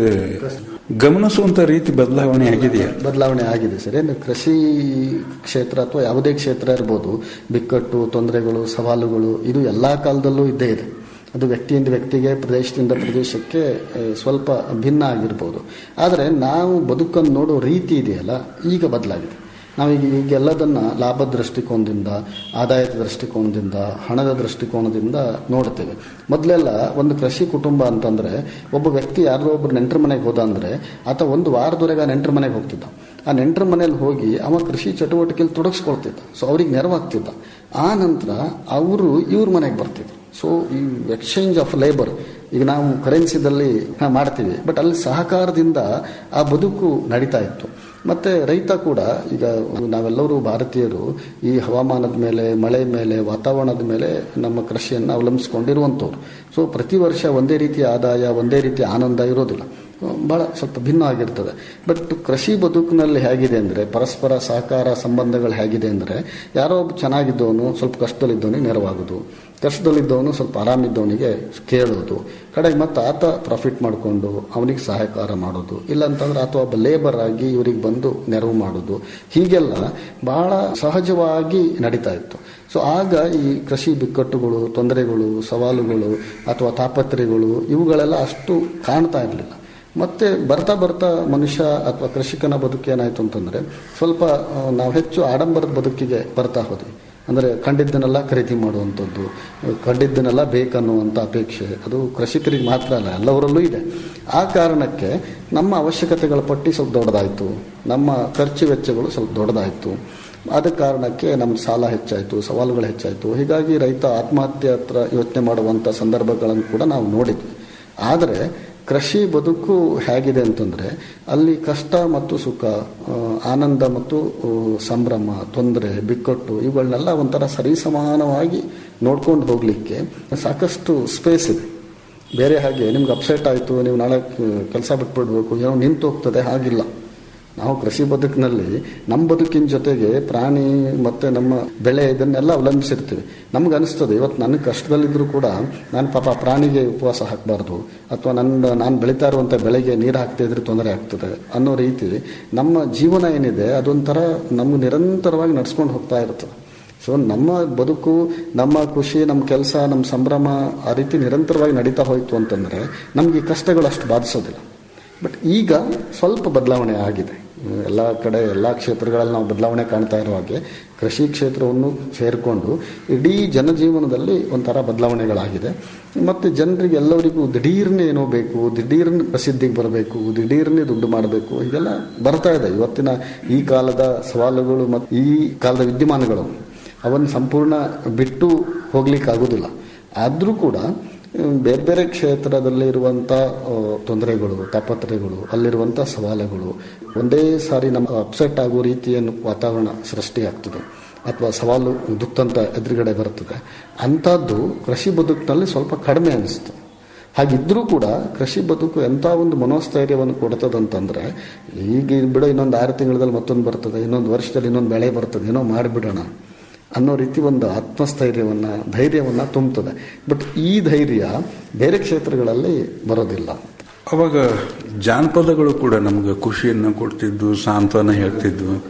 ಗಮನಿಸುವಂತ ರೀತಿ ಬದಲಾವಣೆ ಆಗಿದೆಯಾ ಬದಲಾವಣೆ ಆಗಿದೆ ಸರ್ ಏನು ಕೃಷಿ ಕ್ಷೇತ್ರ ಅಥವಾ ಯಾವುದೇ ಕ್ಷೇತ್ರ ಇರ್ಬೋದು ಬಿಕ್ಕಟ್ಟು ತೊಂದರೆಗಳು ಸವಾಲುಗಳು ಇದು ಎಲ್ಲ ಕಾಲದಲ್ಲೂ ಇದ್ದೇ ಇದೆ ಅದು ವ್ಯಕ್ತಿಯಿಂದ ವ್ಯಕ್ತಿಗೆ ಪ್ರದೇಶದಿಂದ ಪ್ರದೇಶಕ್ಕೆ ಆ, ಸ್ವಲ್ಪ ಭಿನ್ನ ಆಗಿರ್ಬೋದು ಆದರೆ ನಾವು ಬದುಕನ್ನು ನೋಡೋ ರೀತಿ ಇದೆಯಲ್ಲ ಈಗ ಬದಲಾಗಿದೆ ನಾವೀಗ ಈಗ ಎಲ್ಲದನ್ನ ಲಾಭ ದೃಷ್ಟಿಕೋನದಿಂದ ಆದಾಯದ ದೃಷ್ಟಿಕೋನದಿಂದ ಹಣದ ದೃಷ್ಟಿಕೋನದಿಂದ ನೋಡ್ತೇವೆ ಮೊದಲೆಲ್ಲ ಒಂದು ಕೃಷಿ ಕುಟುಂಬ ಅಂತಂದ್ರೆ ಒಬ್ಬ ವ್ಯಕ್ತಿ ಯಾರೋ ಒಬ್ಬರು ನೆಂಟರ ಮನೆಗೆ ಹೋದ ಅಂದ್ರೆ ಆತ ಒಂದು ವಾರದವರೆಗೆ ಆ ನೆಂಟರ ಮನೆಗೆ ಹೋಗ್ತಿದ್ದ ಆ ನೆಂಟರ ಮನೇಲಿ ಹೋಗಿ ಅವ ಕೃಷಿ ಚಟುವಟಿಕೆಯಲ್ಲಿ ತೊಡಗಿಸ್ಕೊಳ್ತಿದ್ದ ಸೊ ಅವ್ರಿಗೆ ನೆರವಾಗ್ತಿದ್ದ ಆ ನಂತರ ಅವರು ಇವ್ರ ಮನೆಗೆ ಬರ್ತಿದ್ರು ಸೊ ಈ ಎಕ್ಸ್ಚೇಂಜ್ ಆಫ್ ಲೇಬರ್ ಈಗ ನಾವು ಕರೆನ್ಸಿದಲ್ಲಿ ಮಾಡ್ತೀವಿ ಬಟ್ ಅಲ್ಲಿ ಸಹಕಾರದಿಂದ ಆ ಬದುಕು ನಡೀತಾ ಇತ್ತು ಮತ್ತೆ ರೈತ ಕೂಡ ಈಗ ನಾವೆಲ್ಲರೂ ಭಾರತೀಯರು ಈ ಹವಾಮಾನದ ಮೇಲೆ ಮಳೆ ಮೇಲೆ ವಾತಾವರಣದ ಮೇಲೆ ನಮ್ಮ ಕೃಷಿಯನ್ನು ಅವಲಂಬಿಸ್ಕೊಂಡಿರುವಂಥವ್ರು ಸೊ ಪ್ರತಿ ವರ್ಷ ಒಂದೇ ರೀತಿಯ ಆದಾಯ ಒಂದೇ ರೀತಿಯ ಆನಂದ ಇರೋದಿಲ್ಲ ಬಹಳ ಸ್ವಲ್ಪ ಭಿನ್ನ ಆಗಿರ್ತದೆ ಬಟ್ ಕೃಷಿ ಬದುಕಿನಲ್ಲಿ ಹೇಗಿದೆ ಅಂದರೆ ಪರಸ್ಪರ ಸಹಕಾರ ಸಂಬಂಧಗಳು ಹೇಗಿದೆ ಅಂದರೆ ಯಾರೋ ಒಬ್ಬ ಚೆನ್ನಾಗಿದ್ದವನು ಸ್ವಲ್ಪ ಕಷ್ಟದಲ್ಲಿದ್ದವನಿಗೆ ನೆರವಾಗೋದು ಕಷ್ಟದಲ್ಲಿದ್ದವನು ಸ್ವಲ್ಪ ಆರಾಮಿದ್ದವನಿಗೆ ಕೇಳೋದು ಕಡೆಗೆ ಮತ್ತೆ ಆತ ಪ್ರಾಫಿಟ್ ಮಾಡಿಕೊಂಡು ಅವನಿಗೆ ಸಹಕಾರ ಮಾಡೋದು ಇಲ್ಲ ಅಂತಂದ್ರೆ ಅಥವಾ ಒಬ್ಬ ಲೇಬರ್ ಆಗಿ ಇವ್ರಿಗೆ ಬಂದು ನೆರವು ಮಾಡೋದು ಹೀಗೆಲ್ಲ ಬಹಳ ಸಹಜವಾಗಿ ನಡೀತಾ ಇತ್ತು ಸೊ ಆಗ ಈ ಕೃಷಿ ಬಿಕ್ಕಟ್ಟುಗಳು ತೊಂದರೆಗಳು ಸವಾಲುಗಳು ಅಥವಾ ತಾಪತ್ರೆಗಳು ಇವುಗಳೆಲ್ಲ ಅಷ್ಟು ಕಾಣ್ತಾ ಇರಲಿಲ್ಲ ಮತ್ತೆ ಬರ್ತಾ ಬರ್ತಾ ಮನುಷ್ಯ ಅಥವಾ ಕೃಷಿಕನ ಬದುಕು ಏನಾಯ್ತು ಅಂತಂದ್ರೆ ಸ್ವಲ್ಪ ಆ, ನಾವು ಹೆಚ್ಚು ಆಡಂಬರದ ಬದುಕಿಗೆ ಬರ್ತಾ ಹೋದ್ವಿ ಅಂದರೆ ಕಂಡಿದ್ದನ್ನೆಲ್ಲ ಖರೀದಿ ಮಾಡುವಂಥದ್ದು ಕಂಡಿದ್ದನ್ನೆಲ್ಲ ಬೇಕನ್ನುವಂಥ ಅಪೇಕ್ಷೆ ಅದು ಕೃಷಿಕರಿಗೆ ಮಾತ್ರ ಅಲ್ಲ ಎಲ್ಲವರಲ್ಲೂ ಇದೆ ಆ ಕಾರಣಕ್ಕೆ ನಮ್ಮ ಅವಶ್ಯಕತೆಗಳ ಪಟ್ಟಿ ಸ್ವಲ್ಪ ದೊಡ್ಡದಾಯಿತು ನಮ್ಮ ಖರ್ಚು ವೆಚ್ಚಗಳು ಸ್ವಲ್ಪ ದೊಡ್ಡದಾಯಿತು ಆದ ಕಾರಣಕ್ಕೆ ನಮ್ಮ ಸಾಲ ಹೆಚ್ಚಾಯಿತು ಸವಾಲುಗಳು ಹೆಚ್ಚಾಯಿತು ಹೀಗಾಗಿ ರೈತ ಆತ್ಮಹತ್ಯೆ ಹತ್ರ ಯೋಚನೆ ಮಾಡುವಂಥ ಸಂದರ್ಭಗಳನ್ನು ಕೂಡ ನಾವು ನೋಡಿದ್ವಿ ಆದರೆ ಕೃಷಿ ಬದುಕು ಹೇಗಿದೆ ಅಂತಂದರೆ ಅಲ್ಲಿ ಕಷ್ಟ ಮತ್ತು ಸುಖ ಆ, ಆನಂದ ಮತ್ತು ಆ, ಸಂಭ್ರಮ ತೊಂದರೆ ಬಿಕ್ಕಟ್ಟು ಇವುಗಳನ್ನೆಲ್ಲ ಒಂಥರ ಸರಿಸಮಾನವಾಗಿ ನೋಡ್ಕೊಂಡು ಹೋಗಲಿಕ್ಕೆ ಸಾಕಷ್ಟು ಸ್ಪೇಸ್ ಇದೆ ಬೇರೆ ಹಾಗೆ ನಿಮ್ಗೆ ಅಪ್ಸೆಟ್ ಆಯಿತು ನೀವು ನಾಳೆ ಕೆಲಸ ಬಿಟ್ಬಿಡ್ಬೇಕು ಏನೋ ನಿಂತು ಹೋಗ್ತದೆ ಹಾಗಿಲ್ಲ ನಾವು ಕೃಷಿ ಬದುಕಿನಲ್ಲಿ ನಮ್ಮ ಬದುಕಿನ ಜೊತೆಗೆ ಪ್ರಾಣಿ ಮತ್ತೆ ನಮ್ಮ ಬೆಳೆ ಇದನ್ನೆಲ್ಲ ಅವಲಂಬಿಸಿರ್ತೀವಿ ನಮ್ಗೆ ಅನಿಸ್ತದೆ ಇವತ್ತು ನನಗೆ ಕಷ್ಟದಲ್ಲಿದ್ದರೂ ಕೂಡ ನಾನು ಪಾಪ ಪ್ರಾಣಿಗೆ ಉಪವಾಸ ಹಾಕಬಾರ್ದು ಅಥವಾ ನನ್ನ ನಾನು ಬೆಳೀತಾ ಇರುವಂಥ ಬೆಳೆಗೆ ನೀರು ಹಾಕ್ತಾ ಇದ್ರೆ ತೊಂದರೆ ಆಗ್ತದೆ ಅನ್ನೋ ರೀತಿ ನಮ್ಮ ಜೀವನ ಏನಿದೆ ಅದೊಂಥರ ನಮ್ಗೆ ನಿರಂತರವಾಗಿ ನಡ್ಸ್ಕೊಂಡು ಹೋಗ್ತಾ ಇರ್ತದೆ ಸೊ ನಮ್ಮ ಬದುಕು ನಮ್ಮ ಖುಷಿ ನಮ್ಮ ಕೆಲಸ ನಮ್ಮ ಸಂಭ್ರಮ ಆ ರೀತಿ ನಿರಂತರವಾಗಿ ನಡೀತಾ ಹೋಯಿತು ಅಂತಂದರೆ ನಮಗೆ ಈ ಕಷ್ಟಗಳು ಅಷ್ಟು ಬಾಧಿಸೋದಿಲ್ಲ ಬಟ್ ಈಗ ಸ್ವಲ್ಪ ಬದಲಾವಣೆ ಆಗಿದೆ ಎಲ್ಲ ಕಡೆ ಎಲ್ಲ ಕ್ಷೇತ್ರಗಳಲ್ಲಿ ನಾವು ಬದಲಾವಣೆ ಕಾಣ್ತಾ ಇರೋ ಹಾಗೆ ಕೃಷಿ ಕ್ಷೇತ್ರವನ್ನು ಸೇರಿಕೊಂಡು ಇಡೀ ಜನಜೀವನದಲ್ಲಿ ಒಂಥರ ಬದಲಾವಣೆಗಳಾಗಿದೆ ಮತ್ತು ಜನರಿಗೆ ಎಲ್ಲರಿಗೂ ದಿಢೀರ್ನೆ ಏನೋ ಬೇಕು ದಿಢೀರ್ನೆ ಪ್ರಸಿದ್ಧಿಗೆ ಬರಬೇಕು ದಿಢೀರ್ನೆ ದುಡ್ಡು ಮಾಡಬೇಕು ಹೀಗೆಲ್ಲ ಬರ್ತಾ ಇದೆ ಇವತ್ತಿನ ಈ ಕಾಲದ ಸವಾಲುಗಳು ಮತ್ತು ಈ ಕಾಲದ ವಿದ್ಯಮಾನಗಳು ಅವನ್ನು ಸಂಪೂರ್ಣ ಬಿಟ್ಟು ಹೋಗ್ಲಿಕ್ಕೆ ಆಗೋದಿಲ್ಲ ಆದರೂ ಕೂಡ ಹ್ಮ್, ಬೇರೆ ಬೇರೆ ಕ್ಷೇತ್ರದಲ್ಲಿ ಇರುವಂಥ ತೊಂದರೆಗಳು ತಾಪತ್ರೆಗಳು ಅಲ್ಲಿರುವಂಥ ಸವಾಲುಗಳು ಒಂದೇ ಸಾರಿ ನಮ್ಮ ಅಪ್ಸೆಟ್ ಆಗೋ ರೀತಿಯನ್ನು ವಾತಾವರಣ ಸೃಷ್ಟಿಯಾಗ್ತದೆ ಅಥವಾ ಸವಾಲು ದುತ್ತಂತ ಎದುರುಗಡೆ ಬರ್ತದೆ ಅಂಥದ್ದು ಕೃಷಿ ಬದುಕಿನಲ್ಲಿ ಸ್ವಲ್ಪ ಕಡಿಮೆ ಅನಿಸ್ತು ಹಾಗಿದ್ರೂ ಕೂಡ ಕೃಷಿ ಬದುಕು ಎಂಥ ಒಂದು ಮನೋಸ್ಥೈರ್ಯವನ್ನು ಕೊಡ್ತದಂತಂದ್ರೆ ಈಗ ಬಿಡೋ ಇನ್ನೊಂದು ಆರು ತಿಂಗಳಲ್ಲಿ ಮತ್ತೊಂದು ಬರ್ತದೆ ಇನ್ನೊಂದು ವರ್ಷದಲ್ಲಿ ಇನ್ನೊಂದು ಬೆಳೆ ಬರ್ತದೆ ಏನೋ ಮಾಡಿಬಿಡೋಣ ಅನ್ನೋ ರೀತಿ ಒಂದು ಆತ್ಮಸ್ಥೈರ್ಯವನ್ನ ಧೈರ್ಯವನ್ನ ತುಂಬುತ್ತದೆ ಬಟ್ ಈ ಧೈರ್ಯ ಬೇರೆ ಕ್ಷೇತ್ರಗಳಲ್ಲಿ ಬರೋದಿಲ್ಲ ಅವಾಗ ಜಾನಪದಗಳು ಕೂಡ ನಮಗೆ ಖುಷಿಯನ್ನು ಕೊಡ್ತಿದ್ವು ಸಾಂತ್ವನ ಹೇಳ್ತಿದ್ವು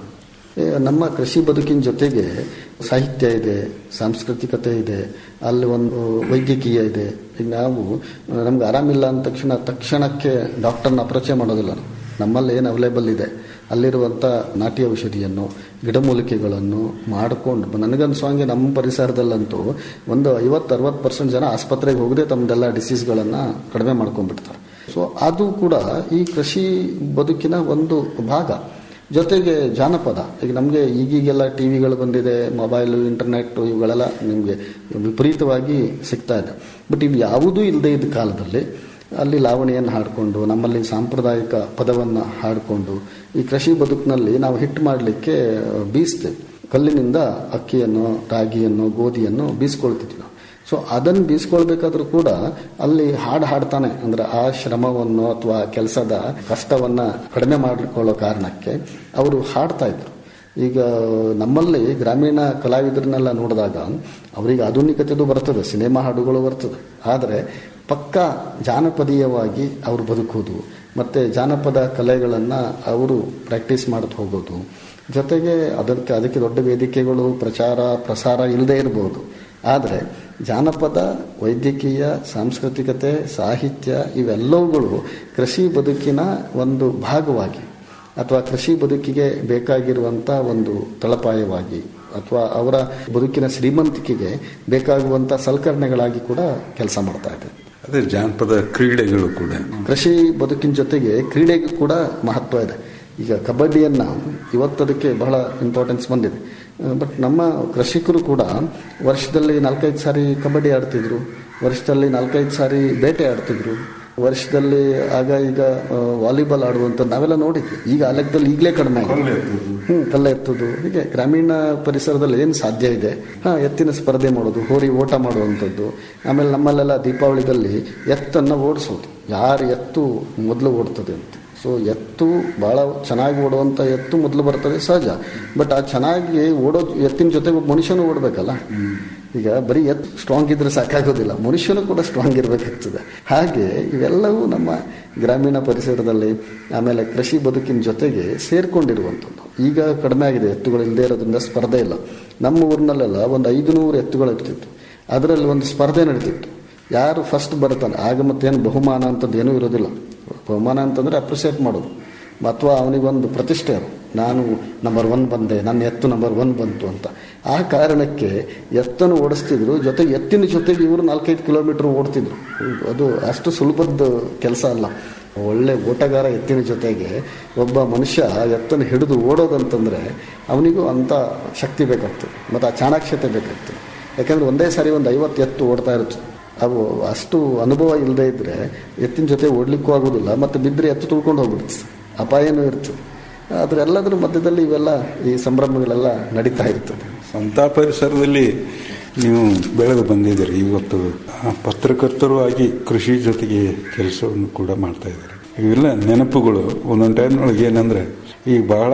ಏ, ನಮ್ಮ ಕೃಷಿ ಬದುಕಿನ ಜೊತೆಗೆ ಸಾಹಿತ್ಯ ಇದೆ ಸಾಂಸ್ಕೃತಿಕತೆ ಇದೆ ಅಲ್ಲಿ ಒಂದು ವೈದ್ಯಕೀಯ ಇದೆ ಈಗ ನಾವು ನಮ್ಗೆ ಆರಾಮಿಲ್ಲ ಅಂದ ತಕ್ಷಣ ತಕ್ಷಣಕ್ಕೆ ಡಾಕ್ಟರ್ನ ಅಪ್ರೋಚೆ ಮಾಡೋದಿಲ್ಲ ನಾವು. ನಮ್ಮಲ್ಲಿ ಏನು ಅವೈಲೇಬಲ್ ಇದೆ ಅಲ್ಲಿರುವಂಥ ನಾಟಿ ಔಷಧಿಯನ್ನು ಗಿಡಮೂಲಿಕೆಗಳನ್ನು ಮಾಡಿಕೊಂಡು ನನಗನ್ಸೋ ಹಾಗೆ ನಮ್ಮ ಪರಿಸರದಲ್ಲಂತೂ ಒಂದು ಐವತ್ತು ಅರವತ್ತು ಪರ್ಸೆಂಟ್ ಜನ ಆಸ್ಪತ್ರೆಗೆ ಹೋಗದೆ ತಮ್ಮದೆಲ್ಲ ಡಿಸೀಸ್ಗಳನ್ನು ಕಡಿಮೆ ಮಾಡ್ಕೊಂಡ್ಬಿಡ್ತಾರೆ ಸೊ ಅದು ಕೂಡ ಈ ಕೃಷಿ ಬದುಕಿನ ಒಂದು ಭಾಗ ಜೊತೆಗೆ ಜಾನಪದ ಈಗ ನಮಗೆ ಈಗೀಗೆಲ್ಲ ಟಿ ವಿಗಳು ಬಂದಿದೆ ಮೊಬೈಲು ಇಂಟರ್ನೆಟ್ ಇವುಗಳೆಲ್ಲ ನಿಮಗೆ ವಿಪರೀತವಾಗಿ ಸಿಗ್ತಾ ಇದೆ ಬಟ್ ಇವು ಯಾವುದೂ ಇಲ್ಲದೆ ಇದ್ದ ಕಾಲದಲ್ಲಿ ಅಲ್ಲಿ ಲಾವಣಿಯನ್ನು ಹಾಡಿಕೊಂಡು ನಮ್ಮಲ್ಲಿ ಸಾಂಪ್ರದಾಯಿಕ ಪದವನ್ನು ಹಾಡಿಕೊಂಡು ಈ ಕೃಷಿ ಬದುಕಿನಲ್ಲಿ ನಾವು ಹಿಟ್ಟು ಮಾಡಲಿಕ್ಕೆ ಬೀಸ್ತೇವೆ ಕಲ್ಲಿನಿಂದ ಅಕ್ಕಿಯನ್ನು ರಾಗಿಯನ್ನು ಗೋಧಿಯನ್ನು ಬೀಸ್ಕೊಳ್ತಿದ್ವಿ ನಾವು ಸೊ ಅದನ್ನು ಬೀಸ್ಕೊಳ್ಬೇಕಾದ್ರೂ ಕೂಡ ಅಲ್ಲಿ ಹಾಡು ಹಾಡ್ತಾನೆ ಅಂದ್ರೆ ಆ ಶ್ರಮವನ್ನು ಅಥವಾ ಕೆಲಸದ ಕಷ್ಟವನ್ನ ಕಡಿಮೆ ಮಾಡಿಕೊಳ್ಳೋ ಕಾರಣಕ್ಕೆ ಅವರು ಹಾಡ್ತಾ ಇದ್ರು ಈಗ ನಮ್ಮಲ್ಲಿ ಗ್ರಾಮೀಣ ಕಲಾವಿದರನ್ನೆಲ್ಲ ನೋಡಿದಾಗ ಅವರಿಗೆ ಆಧುನಿಕತೆದು ಬರ್ತದೆ ಸಿನಿಮಾ ಹಾಡುಗಳು ಬರ್ತದೆ ಆದರೆ ಪಕ್ಕ ಜಾನಪದೀಯವಾಗಿ ಅವರು ಬದುಕುವುದು ಮತ್ತು ಜಾನಪದ ಕಲೆಗಳನ್ನು ಅವರು ಪ್ರಾಕ್ಟೀಸ್ ಮಾಡ್ತಾ ಹೋಗೋದು ಜೊತೆಗೆ ಅದಕ್ಕೆ ಅದಕ್ಕೆ ದೊಡ್ಡ ವೇದಿಕೆಗಳು ಪ್ರಚಾರ ಪ್ರಸಾರ ಇಲ್ಲದೆ ಇರ್ಬೋದು ಆದರೆ ಜಾನಪದ ವೈದ್ಯಕೀಯ ಸಾಂಸ್ಕೃತಿಕತೆ ಸಾಹಿತ್ಯ ಇವೆಲ್ಲವುಗಳು ಕೃಷಿ ಬದುಕಿನ ಒಂದು ಭಾಗವಾಗಿ ಅಥವಾ ಕೃಷಿ ಬದುಕಿಗೆ ಬೇಕಾಗಿರುವಂಥ ಒಂದು ತಳಪಾಯವಾಗಿ ಅಥವಾ ಅವರ ಬದುಕಿನ ಶ್ರೀಮಂತಿಕೆಗೆ ಬೇಕಾಗುವಂಥ ಸಲಕರಣೆಗಳಾಗಿ ಕೂಡ ಕೆಲಸ ಮಾಡ್ತಾ ಇದೆ ಅದೇ ಜಾನಪದ ಕ್ರೀಡೆಗಳು ಕೂಡ ಕೃಷಿ ಬದುಕಿನ ಜೊತೆಗೆ ಕ್ರೀಡೆಗೂ ಕೂಡ ಮಹತ್ವ ಇದೆ ಈಗ ಕಬಡ್ಡಿಯನ್ನು ಇವತ್ತದಕ್ಕೆ ಬಹಳ ಇಂಪಾರ್ಟೆನ್ಸ್ ಬಂದಿದೆ ಬಟ್ ನಮ್ಮ ಕೃಷಿಕರು ಕೂಡ ವರ್ಷದಲ್ಲಿ ನಾಲ್ಕೈದು ಸಾರಿ ಕಬಡ್ಡಿ ಆಡ್ತಿದ್ರು ವರ್ಷದಲ್ಲಿ ನಾಲ್ಕೈದು ಸಾರಿ ಬೇಟೆ ಆಡ್ತಿದ್ರು ವರ್ಷದಲ್ಲಿ ಆಗ ಈಗ ಆ, ವಾಲಿಬಾಲ್ ಆಡುವಂಥ ನಾವೆಲ್ಲ ನೋಡಿದ್ವಿ ಈಗ ಆ ಲೆಕ್ಕದಲ್ಲಿ ಈಗಲೇ ಕಡಿಮೆ ಆಗಿದೆ ಹ್ಮ್ ಕಲ್ಲ ಎತ್ತುದು ಹೀಗೆ ಗ್ರಾಮೀಣ ಪರಿಸರದಲ್ಲಿ ಏನು ಸಾಧ್ಯ ಇದೆ ಹಾ ಎತ್ತಿನ ಸ್ಪರ್ಧೆ ಮಾಡೋದು ಹೋರಿ ಓಟ ಮಾಡುವಂಥದ್ದು ಆಮೇಲೆ ನಮ್ಮಲ್ಲೆಲ್ಲ ದೀಪಾವಳಿದಲ್ಲಿ ಎತ್ತನ್ನು ಓಡಿಸೋದು ಯಾರು ಎತ್ತು ಮೊದಲು ಓಡ್ತದೆ ಅಂತ ಸೊ ಎತ್ತು ಭಾಳ ಚೆನ್ನಾಗಿ ಓಡುವಂಥ ಎತ್ತು ಮೊದಲು ಬರ್ತದೆ ಸಹಜ ಬಟ್ ಆ ಚೆನ್ನಾಗಿ ಓಡೋ ಎತ್ತಿನ ಜೊತೆಗೆ ಒಬ್ಬ ಮನುಷ್ಯನೂ ಓಡಬೇಕಲ್ಲ ಈಗ ಬರೀ ಎತ್ತು ಸ್ಟ್ರಾಂಗ್ ಇದ್ರೆ ಸಾಕಾಗೋದಿಲ್ಲ ಮನುಷ್ಯನು ಕೂಡ ಸ್ಟ್ರಾಂಗ್ ಇರಬೇಕಾಗ್ತದೆ ಹಾಗೆ ಇವೆಲ್ಲವೂ ನಮ್ಮ ಗ್ರಾಮೀಣ ಪರಿಸರದಲ್ಲಿ ಆಮೇಲೆ ಕೃಷಿ ಬದುಕಿನ ಜೊತೆಗೆ ಸೇರ್ಕೊಂಡಿರುವಂಥದ್ದು ಈಗ ಕಡಿಮೆ ಆಗಿದೆ ಎತ್ತುಗಳು ಇಲ್ಲದೆ ಇರೋದ್ರಿಂದ ಸ್ಪರ್ಧೆ ಇಲ್ಲ ನಮ್ಮ ಊರಿನಲ್ಲೆಲ್ಲ ಒಂದು ಐದು ನೂರು ಎತ್ತುಗಳು ಇರ್ತಿತ್ತು ಅದರಲ್ಲಿ ಒಂದು ಸ್ಪರ್ಧೆ ನಡೀತಿತ್ತು ಯಾರು ಫಸ್ಟ್ ಬರ್ತಾನೆ ಆಗ ಮತ್ತೇನು ಬಹುಮಾನ ಅಂತದ್ದು ಏನೂ ಇರೋದಿಲ್ಲ ಬಹುಮಾನ ಅಂತಂದರೆ ಅಪ್ರಿಸಿಯೇಟ್ ಮಾಡೋದು ಅಥವಾ ಅವನಿಗೊಂದು ಪ್ರತಿಷ್ಠೆ ಅದು ನಾನು ನಂಬರ್ ಒನ್ ಬಂದೆ ನನ್ನ ಎತ್ತು ನಂಬರ್ ಒನ್ ಬಂತು ಅಂತ ಆ ಕಾರಣಕ್ಕೆ ಎತ್ತನ್ನು ಓಡಿಸ್ತಿದ್ರು ಜೊತೆಗೆ ಎತ್ತಿನ ಜೊತೆಗೆ ಇವರು ನಾಲ್ಕೈದು ಕಿಲೋಮೀಟರ್ ಓಡ್ತಿದ್ರು ಅದು ಅಷ್ಟು ಸುಲಭದ ಕೆಲಸ ಅಲ್ಲ ಒಳ್ಳೆ ಓಟಗಾರ ಎತ್ತಿನ ಜೊತೆಗೆ ಒಬ್ಬ ಮನುಷ್ಯ ಎತ್ತನ್ನು ಹಿಡಿದು ಓಡೋದಂತಂದರೆ ಅವನಿಗೂ ಅಂಥ ಶಕ್ತಿ ಬೇಕಾಗ್ತದೆ ಮತ್ತು ಆ ಚಾಣಾಕ್ಷತೆ ಬೇಕಾಗ್ತದೆ ಯಾಕಂದರೆ ಒಂದೇ ಸಾರಿ ಒಂದು ಐವತ್ತು ಎತ್ತು ಓಡ್ತಾ ಇರುತ್ತೆ ಅವು ಅಷ್ಟು ಅನುಭವ ಇಲ್ಲದೆ ಇದ್ದರೆ ಎತ್ತಿನ ಜೊತೆ ಓಡ್ಲಿಕ್ಕೂ ಆಗೋದಿಲ್ಲ ಮತ್ತು ಬಿದ್ದರೆ ಎತ್ತು ತುಳ್ಕೊಂಡು ಹೋಗ್ಬಿಡುತ್ತೆ ಅಪಾಯನೂ ಇರ್ತದೆ ಆದರೆ ಎಲ್ಲದರ ಮಧ್ಯದಲ್ಲಿ ಇವೆಲ್ಲ ಈ ಸಂಭ್ರಮಗಳೆಲ್ಲ ನಡೀತಾ ಇರ್ತದೆ ಸ್ವಂತ ಪರಿಸರದಲ್ಲಿ ನೀವು ಬೆಳೆದು ಬಂದಿದ್ದೀರಿ ಇವತ್ತು ಆ ಪತ್ರಕರ್ತರು ಆಗಿ ಕೃಷಿ ಜೊತೆಗೆ ಕೆಲಸವನ್ನು ಕೂಡ ಮಾಡ್ತಾ ಇದ್ದಾರೆ ಇವೆಲ್ಲ ನೆನಪುಗಳು ಒಂದೊಂದು ಟೈಮ್ನೊಳಗೆ ಏನಂದ್ರೆ ಈಗ ಬಹಳ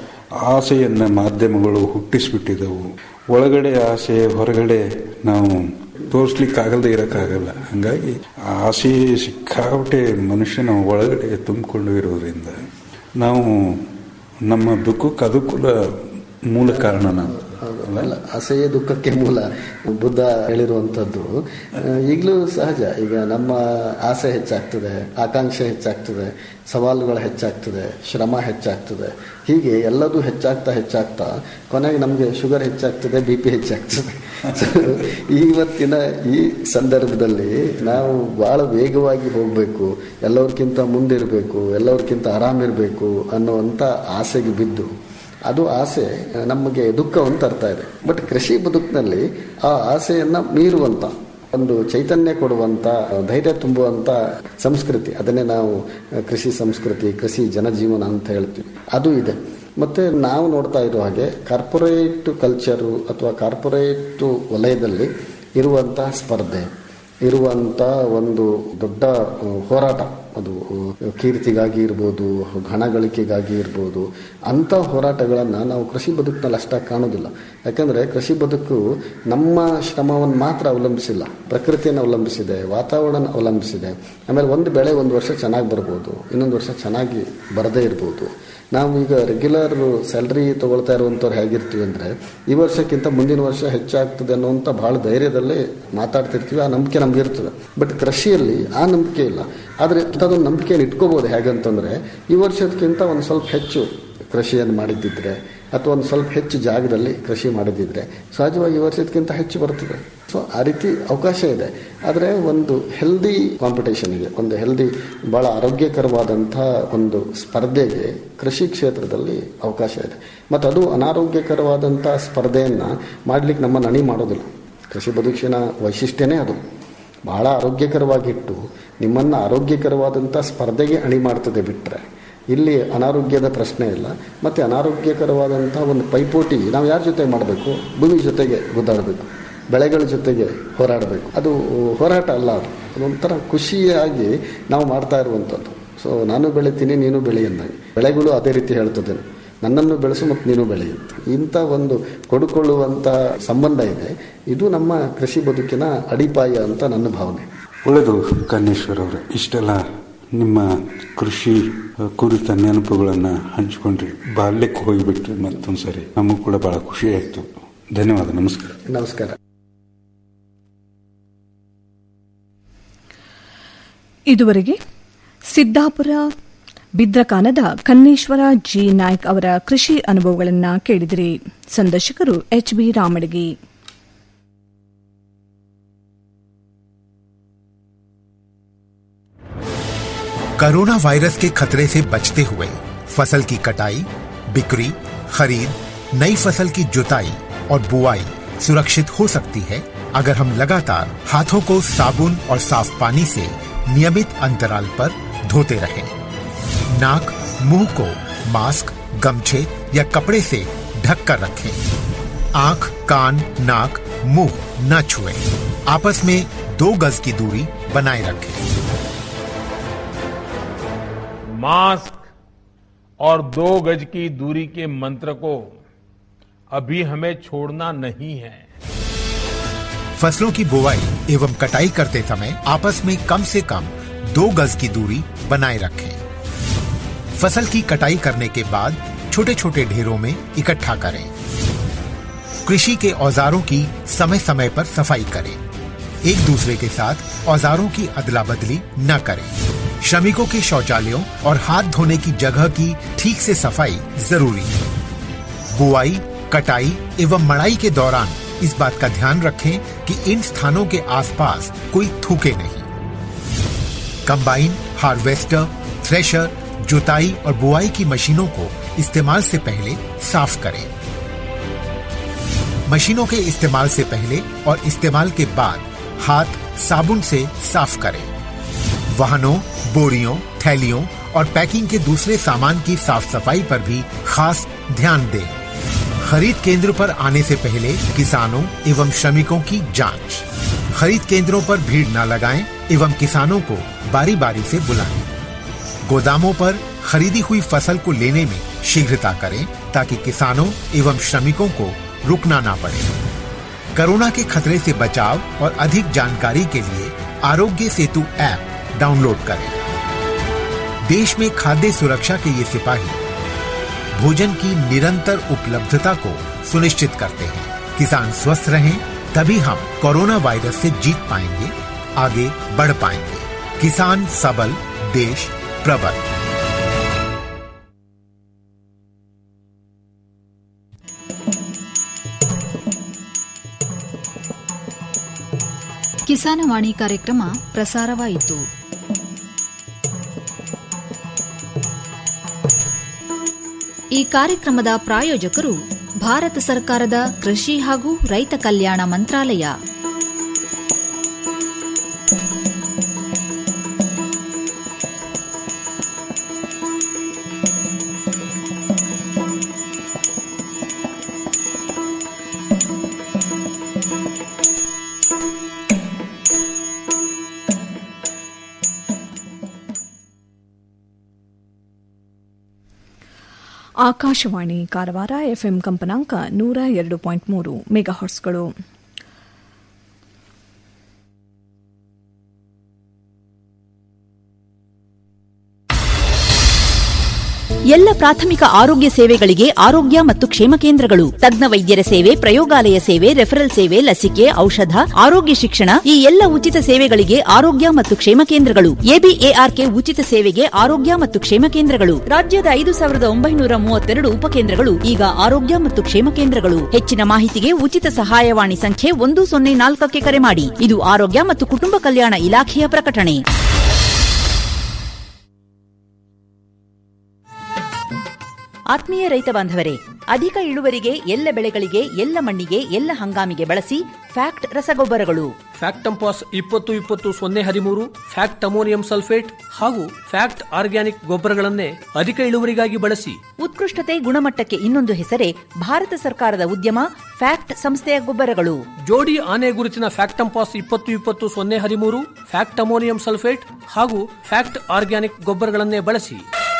ಆಸೆಯನ್ನು ಮಾಧ್ಯಮಗಳು ಹುಟ್ಟಿಸ್ಬಿಟ್ಟಿದ್ದವು ಒಳಗಡೆ ಆಸೆ ಹೊರಗಡೆ ನಾವು ತೋರಿಸ್ಲಿಕ್ಕಾಗಲ್ದೆ ಇರೋಕ್ಕಾಗಲ್ಲ ಹಂಗಾಗಿ ಆ ಆಸೆ ಸಿಕ್ಕಾಪಟ್ಟೆ ಮನುಷ್ಯನ ಒಳಗಡೆ ತುಂಬಿಕೊಂಡು ಇರೋದ್ರಿಂದ ನಾವು ನಮ್ಮ ದುಃಖಕ್ಕೆ ಅದು ಕೂಡ ಮೂಲ ಕಾರಣ ನಾವು ಅಲ್ಲ ಆಸೆಯೇ ದುಃಖಕ್ಕೆ ಮೂಲ ಬುದ್ಧ ಹೇಳಿರುವಂಥದ್ದು ಈಗಲೂ ಸಹಜ ಈಗ ನಮ್ಮ ಆಸೆ ಹೆಚ್ಚಾಗ್ತದೆ ಆಕಾಂಕ್ಷೆ ಹೆಚ್ಚಾಗ್ತದೆ ಸವಾಲುಗಳು ಹೆಚ್ಚಾಗ್ತದೆ ಶ್ರಮ ಹೆಚ್ಚಾಗ್ತದೆ ಹೀಗೆ ಎಲ್ಲದೂ ಹೆಚ್ಚಾಗ್ತಾ ಹೆಚ್ಚಾಗ್ತಾ ಕೊನೆಗೆ ನಮಗೆ ಶುಗರ್ ಹೆಚ್ಚಾಗ್ತದೆ ಬಿ ಪಿ ಹೆಚ್ಚಾಗ್ತದೆ So, ಇವತ್ತಿನ ಈ ಸಂದರ್ಭದಲ್ಲಿ ನಾವು ಭಾಳ ವೇಗವಾಗಿ ಹೋಗಬೇಕು ಎಲ್ಲರಿಗಿಂತ ಮುಂದಿರಬೇಕು ಎಲ್ಲರಿಗಿಂತ ಆರಾಮಿರಬೇಕು ಅನ್ನುವಂಥ ಆಸೆಗೆ ಬಿದ್ದು ಅದು ಆಸೆ ನಮಗೆ ದುಃಖವನ್ನು ತರ್ತಾ ಇದೆ ಬಟ್ ಕೃಷಿ ಬದುಕಿನಲ್ಲಿ ಆ ಆಸೆಯನ್ನ ಮೀರುವಂತ ಒಂದು ಚೈತನ್ಯ ಕೊಡುವಂತ ಧೈರ್ಯ ತುಂಬುವಂತ ಸಂಸ್ಕೃತಿ ಅದನ್ನೇ ನಾವು ಕೃಷಿ ಸಂಸ್ಕೃತಿ ಕೃಷಿ ಜನಜೀವನ ಅಂತ ಹೇಳ್ತೀವಿ ಅದು ಇದೆ ಮತ್ತೆ ನಾವು ನೋಡ್ತಾ ಇರೋ ಹಾಗೆ ಕಾರ್ಪೊರೇಟ್ ಕಲ್ಚರು ಅಥವಾ ಕಾರ್ಪೊರೇಟ್ ವಲಯದಲ್ಲಿ ಇರುವಂತಹ ಸ್ಪರ್ಧೆ ಇರುವಂಥ ಒಂದು ದೊಡ್ಡ ಹೋರಾಟ ಅದು ಕೀರ್ತಿಗಾಗಿ ಇರ್ಬೋದು ಹಣ ಗಳಿಕೆಗಾಗಿ ಇರ್ಬೋದು ಅಂಥ ಹೋರಾಟಗಳನ್ನು ನಾವು ಕೃಷಿ ಬದುಕಿನಲ್ಲಿ ಅಷ್ಟಾಗಿ ಕಾಣೋದಿಲ್ಲ ಯಾಕಂದರೆ ಕೃಷಿ ಬದುಕು ನಮ್ಮ ಶ್ರಮವನ್ನು ಮಾತ್ರ ಅವಲಂಬಿಸಿಲ್ಲ ಪ್ರಕೃತಿಯನ್ನು ಅವಲಂಬಿಸಿದೆ ವಾತಾವರಣ ಅವಲಂಬಿಸಿದೆ ಆಮೇಲೆ ಒಂದು ಬೆಳೆ ಒಂದು ವರ್ಷ ಚೆನ್ನಾಗಿ ಬರ್ಬೋದು ಇನ್ನೊಂದು ವರ್ಷ ಚೆನ್ನಾಗಿ ಬರದೇ ಇರ್ಬೋದು ನಾವು ಈಗ ರೆಗ್ಯುಲರ್ ಸ್ಯಾಲ್ರಿ ತಗೊಳ್ತಾ ಇರುವಂಥವ್ರು ಹೇಗಿರ್ತೀವಿ ಅಂದರೆ ಈ ವರ್ಷಕ್ಕಿಂತ ಮುಂದಿನ ವರ್ಷ ಹೆಚ್ಚಾಗ್ತದೆ ಅನ್ನುವಂಥ ಭಾಳ ಧೈರ್ಯದಲ್ಲೇ ಮಾತಾಡ್ತಿರ್ತೀವಿ ಆ ನಂಬಿಕೆ ನಮ್ಗೆ ಇರ್ತದೆ ಬಟ್ ಕೃಷಿಯಲ್ಲಿ ಆ ನಂಬಿಕೆ ಇಲ್ಲ ಆದರೆ ಅಂಥದ್ದೊಂದು ನಂಬಿಕೆಯನ್ನು ಇಟ್ಕೋಬೋದು ಹೇಗಂತಂದರೆ ಈ ವರ್ಷದಕ್ಕಿಂತ ಒಂದು ಸ್ವಲ್ಪ ಹೆಚ್ಚು ಕೃಷಿಯನ್ನು ಮಾಡಿದ್ದಿದ್ರೆ ಅಥವಾ ಒಂದು ಸ್ವಲ್ಪ ಹೆಚ್ಚು ಜಾಗದಲ್ಲಿ ಕೃಷಿ ಮಾಡಿದ್ದಿದ್ರೆ ಸಹಜವಾಗಿ ಈ ವರ್ಷದಕ್ಕಿಂತ ಹೆಚ್ಚು ಬರ್ತದೆ ಸೊ ಆ ರೀತಿ ಅವಕಾಶ ಇದೆ ಆದರೆ ಒಂದು ಹೆಲ್ದಿ ಕಾಂಪಿಟೇಷನ್ ಇದೆ ಒಂದು ಹೆಲ್ದಿ ಭಾಳ ಆರೋಗ್ಯಕರವಾದಂಥ ಒಂದು ಸ್ಪರ್ಧೆಗೆ ಕೃಷಿ ಕ್ಷೇತ್ರದಲ್ಲಿ ಅವಕಾಶ ಇದೆ ಮತ್ತು ಅದು ಅನಾರೋಗ್ಯಕರವಾದಂಥ ಸ್ಪರ್ಧೆಯನ್ನು ಮಾಡಲಿಕ್ಕೆ ನಮ್ಮನ್ನು ಅಣಿ ಮಾಡೋದಿಲ್ಲ ಕೃಷಿ ಬದುಕಿನ ವೈಶಿಷ್ಟ್ಯನೇ ಅದು ಬಹಳ ಆರೋಗ್ಯಕರವಾಗಿಟ್ಟು ನಿಮ್ಮನ್ನು ಆರೋಗ್ಯಕರವಾದಂಥ ಸ್ಪರ್ಧೆಗೆ ಅಣಿ ಮಾಡ್ತದೆ ಬಿಟ್ಟರೆ ಇಲ್ಲಿ ಅನಾರೋಗ್ಯದ ಪ್ರಶ್ನೆ ಇಲ್ಲ ಮತ್ತು ಅನಾರೋಗ್ಯಕರವಾದಂಥ ಒಂದು ಪೈಪೋಟಿ ನಾವು ಯಾರ ಜೊತೆ ಮಾಡಬೇಕು ಭೂಮಿ ಜೊತೆಗೆ ಗುದ್ದಾಡಬೇಕು ಬೆಳೆಗಳ ಜೊತೆಗೆ ಹೋರಾಡಬೇಕು ಅದು ಹೋರಾಟ ಅಲ್ಲ ಅದು ಅದೊಂಥರ ಖುಷಿಯಾಗಿ ನಾವು ಮಾಡ್ತಾ ಇರುವಂಥದ್ದು ಸೊ ನಾನು ಬೆಳಿತೀನಿ ನೀನು ಬೆಳಿ ಅಂದಂಗೆ ಬೆಳೆಗಳು ಅದೇ ರೀತಿ ಹೇಳ್ತದೆ ನನ್ನನ್ನು ಬೆಳೆಸು ಮತ್ತು ನೀನು ಬೆಳಿ ಅಂತ ಇಂಥ ಒಂದು ಕೊಡುಕೊಳ್ಳುವಂಥ ಸಂಬಂಧ ಇದೆ ಇದು ನಮ್ಮ ಕೃಷಿ ಬದುಕಿನ ಅಡಿಪಾಯ ಅಂತ ನನ್ನ ಭಾವನೆ ಒಳ್ಳೆಯದು ಕನ್ನೇಶ್ವರ್ ಅವರೇ ಇಷ್ಟೆಲ್ಲ ನಿಮ್ಮ ಕೃಷಿ ಕುರಿತ ನೆನಪುಗಳನ್ನು ಹಂಚಿಕೊಂಡ್ರಿ ಬಾಲ್ಯಕ್ಕೆ ಹೋಗಿಬಿಟ್ರಿ ಮತ್ತೊಂದು ಸರಿ ನಮಗೂ ಕೂಡ ಬಹಳ ಖುಷಿ ಆಯಿತು ಧನ್ಯವಾದ ನಮಸ್ಕಾರ ನಮಸ್ಕಾರ ಇದುವರೆಗೆ ಸಿದ್ದಾಪುರ ಬಿದ್ರಕಾನದ ಕನ್ನೇಶ್ವರ ಜಿ ನಾಯ್ಕ್ ಅವರ ಕೃಷಿ ಅನುಭವಗಳನ್ನು ಕೇಳಿದಿರಿ ಸಂದರ್ಶಕರು H B Ramadagi corona virus के खतरे से बचते हुए फसल की कटाई बिक्री खरीद नई फसल की जुताई और बुआई सुरक्षित हो सकती है अगर हम लगातार हाथों को साबुन और साफ पानी से नियमित अंतराल पर धोते रहें। नाक मुंह को मास्क गमछे या कपड़े से ढक कर रखें आंख कान नाक मुंह न छुएं। आपस में दो गज की दूरी बनाए रखें मास्क और दो गज की दूरी के मंत्र को अभी हमें छोड़ना नहीं है फसलों की बुवाई एवं कटाई करते समय आपस में कम से कम दो गज की दूरी बनाए रखें फसल की कटाई करने के बाद छोटे छोटे ढेरों में इकट्ठा करें कृषि के औजारों की समय समय पर सफाई करें एक दूसरे के साथ औजारों की अदला बदली न करें श्रमिकों के शौचालयों और हाथ धोने की जगह की ठीक से सफाई जरूरी है बुआई कटाई एवं मड़ाई के दौरान इस बात का ध्यान रखें कि इन स्थानों के आसपास कोई थूके नहीं कंबाइन हार्वेस्टर थ्रेशर जुताई और बुआई की मशीनों को इस्तेमाल से पहले साफ करें मशीनों के इस्तेमाल से पहले और इस्तेमाल के बाद हाथ साबुन से साफ करें वाहनों बोरियों थैलियों और पैकिंग के दूसरे सामान की साफ सफाई पर भी खास ध्यान दें खरीद केंद्र पर आने से पहले किसानों एवं श्रमिकों की जांच खरीद केंद्रों पर भीड़ न लगाएं एवं किसानों को बारी बारी से बुलाएं गोदामों पर खरीदी हुई फसल को लेने में शीघ्रता करें ताकि किसानों एवं श्रमिकों को रुकना ना पड़े कोरोना के खतरे से बचाव और अधिक जानकारी के लिए आरोग्य सेतु ऐप डाउनलोड करें देश में खाद्य सुरक्षा के ये सिपाही भोजन की निरंतर उपलब्धता को सुनिश्चित करते हैं किसान स्वस्थ रहें तभी हम कोरोना वायरस से जीत पाएंगे आगे बढ़ पाएंगे किसान सबल देश प्रबल ಕಿಸಾನವಾಣಿ ಕಾರ್ಯಕ್ರಮ ಪ್ರಸಾರವಾಯಿತು ಈ ಕಾರ್ಯಕ್ರಮದ ಪ್ರಾಯೋಜಕರು ಭಾರತ ಸರ್ಕಾರದ ಕೃಷಿ ಹಾಗೂ ರೈತ ಕಲ್ಯಾಣ ಮಂತ್ರಾಲಯ ಆಕಾಶವಾಣಿ ಕಾರವಾರ ಎಫ್ಎಂ ಕಂಪನಾಂಕ ನೂರ ಎರಡು ಪಾಯಿಂಟ್ ಮೂರು ಮೆಗಾಹರ್ಸ್ಗಳು ಎಲ್ಲ ಪ್ರಾಥಮಿಕ ಆರೋಗ್ಯ ಸೇವೆಗಳಿಗೆ ಆರೋಗ್ಯ ಮತ್ತು ಕ್ಷೇಮ ಕೇಂದ್ರಗಳು ತಜ್ಞ ವೈದ್ಯರ ಸೇವೆ ಪ್ರಯೋಗಾಲಯ ಸೇವೆ ರೆಫರಲ್ ಸೇವೆ ಲಸಿಕೆ ಔಷಧ ಆರೋಗ್ಯ ಶಿಕ್ಷಣ ಈ ಎಲ್ಲ ಉಚಿತ ಸೇವೆಗಳಿಗೆ ಆರೋಗ್ಯ ಮತ್ತು ಕ್ಷೇಮ ಕೇಂದ್ರಗಳು ಎಬಿಎಆರ್ಕೆ ಉಚಿತ ಸೇವೆಗೆ ಆರೋಗ್ಯ ಮತ್ತು ಕ್ಷೇಮ ಕೇಂದ್ರಗಳು ರಾಜ್ಯದ ಐದು ಸಾವಿರದ ಒಂಬೈನೂರ ಮೂವತ್ತೆರಡು ಉಪಕೇಂದ್ರಗಳು ಈಗ ಆರೋಗ್ಯ ಮತ್ತು ಕ್ಷೇಮ ಕೇಂದ್ರಗಳು ಹೆಚ್ಚಿನ ಮಾಹಿತಿಗೆ ಉಚಿತ ಸಹಾಯವಾಣಿ ಸಂಖ್ಯೆ ಒಂದು ಸೊನ್ನೆ ನಾಲ್ಕಕ್ಕೆ ಕರೆ ಮಾಡಿ ಇದು ಆರೋಗ್ಯ ಮತ್ತು ಕುಟುಂಬ ಕಲ್ಯಾಣ ಇಲಾಖೆಯ ಪ್ರಕಟಣೆ ಆತ್ಮೀಯ ರೈತ ಬಾಂಧವರೇ ಅಧಿಕ ಇಳುವರಿಗೆ ಎಲ್ಲ ಬೆಳೆಗಳಿಗೆ ಎಲ್ಲ ಮಣ್ಣಿಗೆ ಎಲ್ಲ ಹಂಗಾಮಿಗೆ ಬಳಸಿ ಫ್ಯಾಕ್ಟ್ ರಸಗೊಬ್ಬರಗಳು ಫ್ಯಾಕ್ಟ್ ಟಂಪಾಸ್ ಇಪ್ಪತ್ತು ಇಪ್ಪತ್ತು ಸೊನ್ನೆ ಹದಿಮೂರು ಫ್ಯಾಕ್ಟ್ ಅಮೋನಿಯಂ ಸಲ್ಫೇಟ್ ಹಾಗೂ ಫ್ಯಾಕ್ಟ್ ಆರ್ಗ್ಯಾನಿಕ್ ಗೊಬ್ಬರಗಳನ್ನೇ ಅಧಿಕ ಇಳುವರಿಗಾಗಿ ಬಳಸಿ ಉತ್ಕೃಷ್ಟತೆ ಗುಣಮಟ್ಟಕ್ಕೆ ಇನ್ನೊಂದು ಹೆಸರೇ ಭಾರತ ಸರ್ಕಾರದ ಉದ್ಯಮ ಫ್ಯಾಕ್ಟ್ ಸಂಸ್ಥೆಯ ಗೊಬ್ಬರಗಳು ಜೋಡಿ ಆನೆ ಗುರುತಿನ ಫ್ಯಾಕ್ಟ್ ಟಂಪಾಸ್ ಇಪ್ಪತ್ತು ಇಪ್ಪತ್ತು ಸೊನ್ನೆ ಹದಿಮೂರು ಫ್ಯಾಕ್ಟ್ ಅಮೋನಿಯಂ ಸಲ್ಫೇಟ್ ಹಾಗೂ ಫ್ಯಾಕ್ಟ್ ಆರ್ಗ್ಯಾನಿಕ್ ಗೊಬ್ಬರಗಳನ್ನೇ ಬಳಸಿ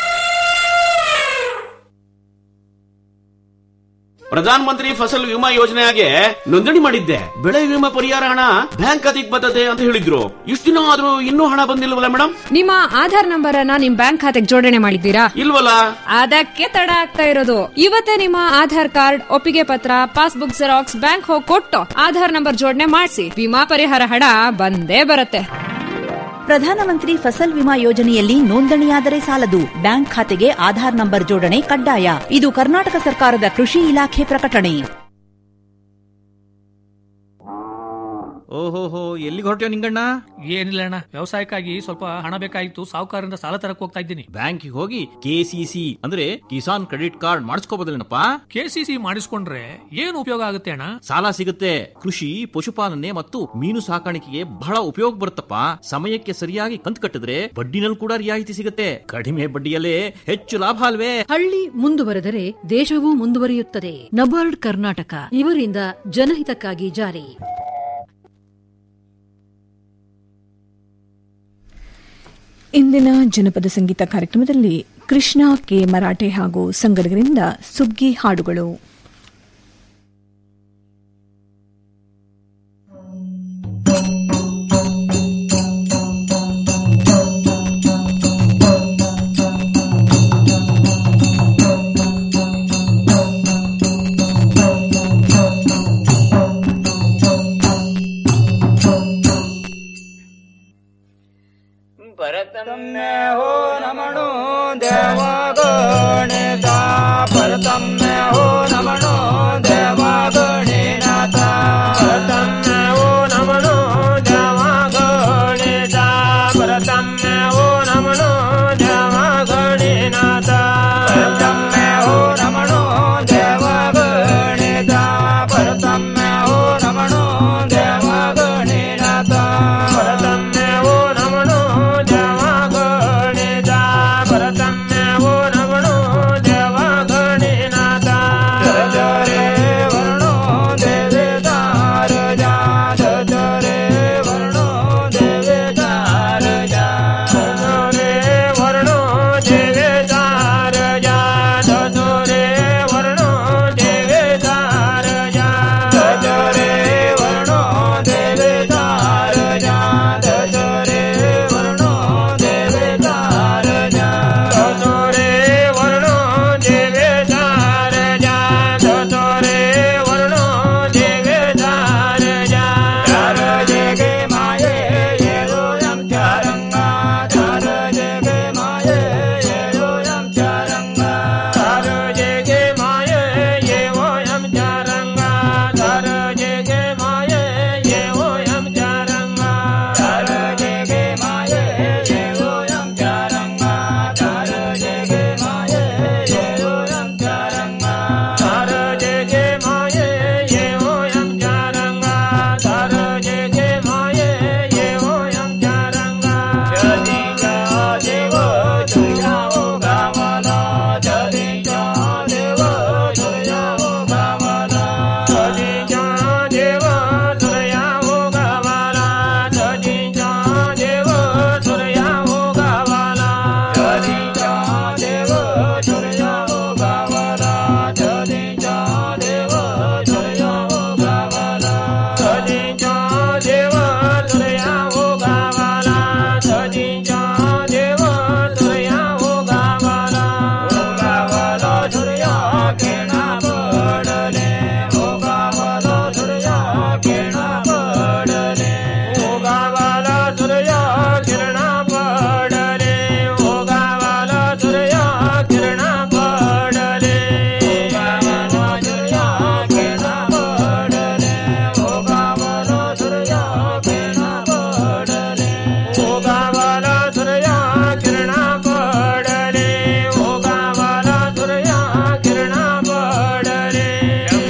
ಪ್ರಧಾನ ಮಂತ್ರಿ ಫಸಲ್ ವಿಮಾ ಯೋಜನೆಗೆ ನೋಂದಣಿ ಮಾಡಿದ್ದೆ ಬೆಳೆ ವಿಮಾ ಪರಿಹಾರ ಹಣ ಬ್ಯಾಂಕ್ ಖಾತೆಗೆ ಬರ್ತದೆ ಅಂತ ಹೇಳಿದ್ರು ಇಷ್ಟು ದಿನ ಆದ್ರೂ ಇನ್ನೂ ಹಣ ಬಂದಿಲ್ವಲ್ಲ ಮೇಡಮ್ ನಿಮ್ಮ ಆಧಾರ್ ನಂಬರ್ ಅನ್ನ ನಿಮ್ ಬ್ಯಾಂಕ್ ಖಾತೆಗೆ ಜೋಡಣೆ ಮಾಡಿದ್ದೀರಾ ಇಲ್ವಲ್ಲ ಅದಕ್ಕೆ ತಡ ಆಗ್ತಾ ಇರೋದು ಇವತ್ತೇ ನಿಮ್ಮ ಆಧಾರ್ ಕಾರ್ಡ್ ಒಪ್ಪಿಗೆ ಪತ್ರ ಪಾಸ್ಬುಕ್ ಜೆರಾಕ್ಸ್ ಬ್ಯಾಂಕ್ ಹೋಗಿ ಕೊಟ್ಟು ಆಧಾರ್ ನಂಬರ್ ಜೋಡಣೆ ಮಾಡಿಸಿ ವಿಮಾ ಪರಿಹಾರ ಹಣ ಬಂದೇ ಬರುತ್ತೆ ಪ್ರಧಾನಮಂತ್ರಿ ಫಸಲ್ ವಿಮಾ ಯೋಜನೆಯಲ್ಲಿ ನೋಂದಣಿಯಾದರೆ ಸಾಲದು ಬ್ಯಾಂಕ್ ಖಾತೆಗೆ ಆಧಾರ್ ನಂಬರ್ ಜೋಡಣೆ ಕಡ್ಡಾಯ ಇದು ಕರ್ನಾಟಕ ಸರ್ಕಾರದ ಕೃಷಿ ಇಲಾಖೆ ಪ್ರಕಟಣೆ ಓಹೋಹೋ ಎಲ್ಲಿಗೆ ಹೊರಟ್ಯೋ ನಿಂಗಣ್ಣ ಏನಿಲ್ಲ ಅಣ್ಣ ವ್ಯವಸಾಯಕ್ಕಾಗಿ ಸ್ವಲ್ಪ ಹಣ ಬೇಕಾಗಿತ್ತು ಸಾಹುಕಾರರಿಂದ ಸಾಲ ತರಕ್ ಹೋಗ್ತಾ ಇದ್ದೀನಿ ಬ್ಯಾಂಕಿಗೆ ಹೋಗಿ ಕೆಸಿಸಿ ಅಂದ್ರೆ ಕಿಸಾನ್ ಕ್ರೆಡಿಟ್ ಕಾರ್ಡ್ ಮಾಡಿಸ್ಕೋಬೋದಲ್ಲೇನಪ್ಪ ಕೆಸಿಸಿ ಮಾಡಿಸ್ಕೊಂಡ್ರೆ ಏನು ಉಪಯೋಗ ಆಗುತ್ತೆ ಅಣ್ಣ ಸಾಲ ಸಿಗುತ್ತೆ ಕೃಷಿ ಪಶುಪಾಲನೆ ಮತ್ತು ಮೀನು ಸಾಕಾಣಿಕೆಗೆ ಬಹಳ ಉಪಯೋಗ ಬರುತ್ತಪ್ಪ ಸಮಯಕ್ಕೆ ಸರಿಯಾಗಿ ಕಂತು ಕಟ್ಟಿದ್ರೆ ಬಡ್ಡಿನಲ್ಲಿ ಕೂಡ ರಿಯಾಯಿತಿ ಸಿಗುತ್ತೆ ಕಡಿಮೆ ಬಡ್ಡಿಯಲ್ಲೇ ಹೆಚ್ಚು ಲಾಭ ಅಲ್ವೇ ಹಳ್ಳಿ ಮುಂದುವರೆದರೆ ದೇಶವೂ ಮುಂದುವರಿಯುತ್ತದೆ ನಬಾರ್ಡ್ ಕರ್ನಾಟಕ ಇವರಿಂದ ಜನಹಿತಕ್ಕಾಗಿ ಜಾರಿ ಇಂದಿನ ಜನಪದ ಸಂಗೀತ ಕಾರ್ಯಕ್ರಮದಲ್ಲಿ ಕೃಷ್ಣ ಕೆ ಮರಾಠೆ ಹಾಗೂ ಸಂಗಡಿಗರಿಂದ ಸುಗ್ಗಿ ಹಾಡುಗಳು ಭರತಮ್ಮೆ ಹೋ ನಮಣೋ ದೇವ ಗಣೇಶ ಭರತಮ್ಮೆ ಹೋ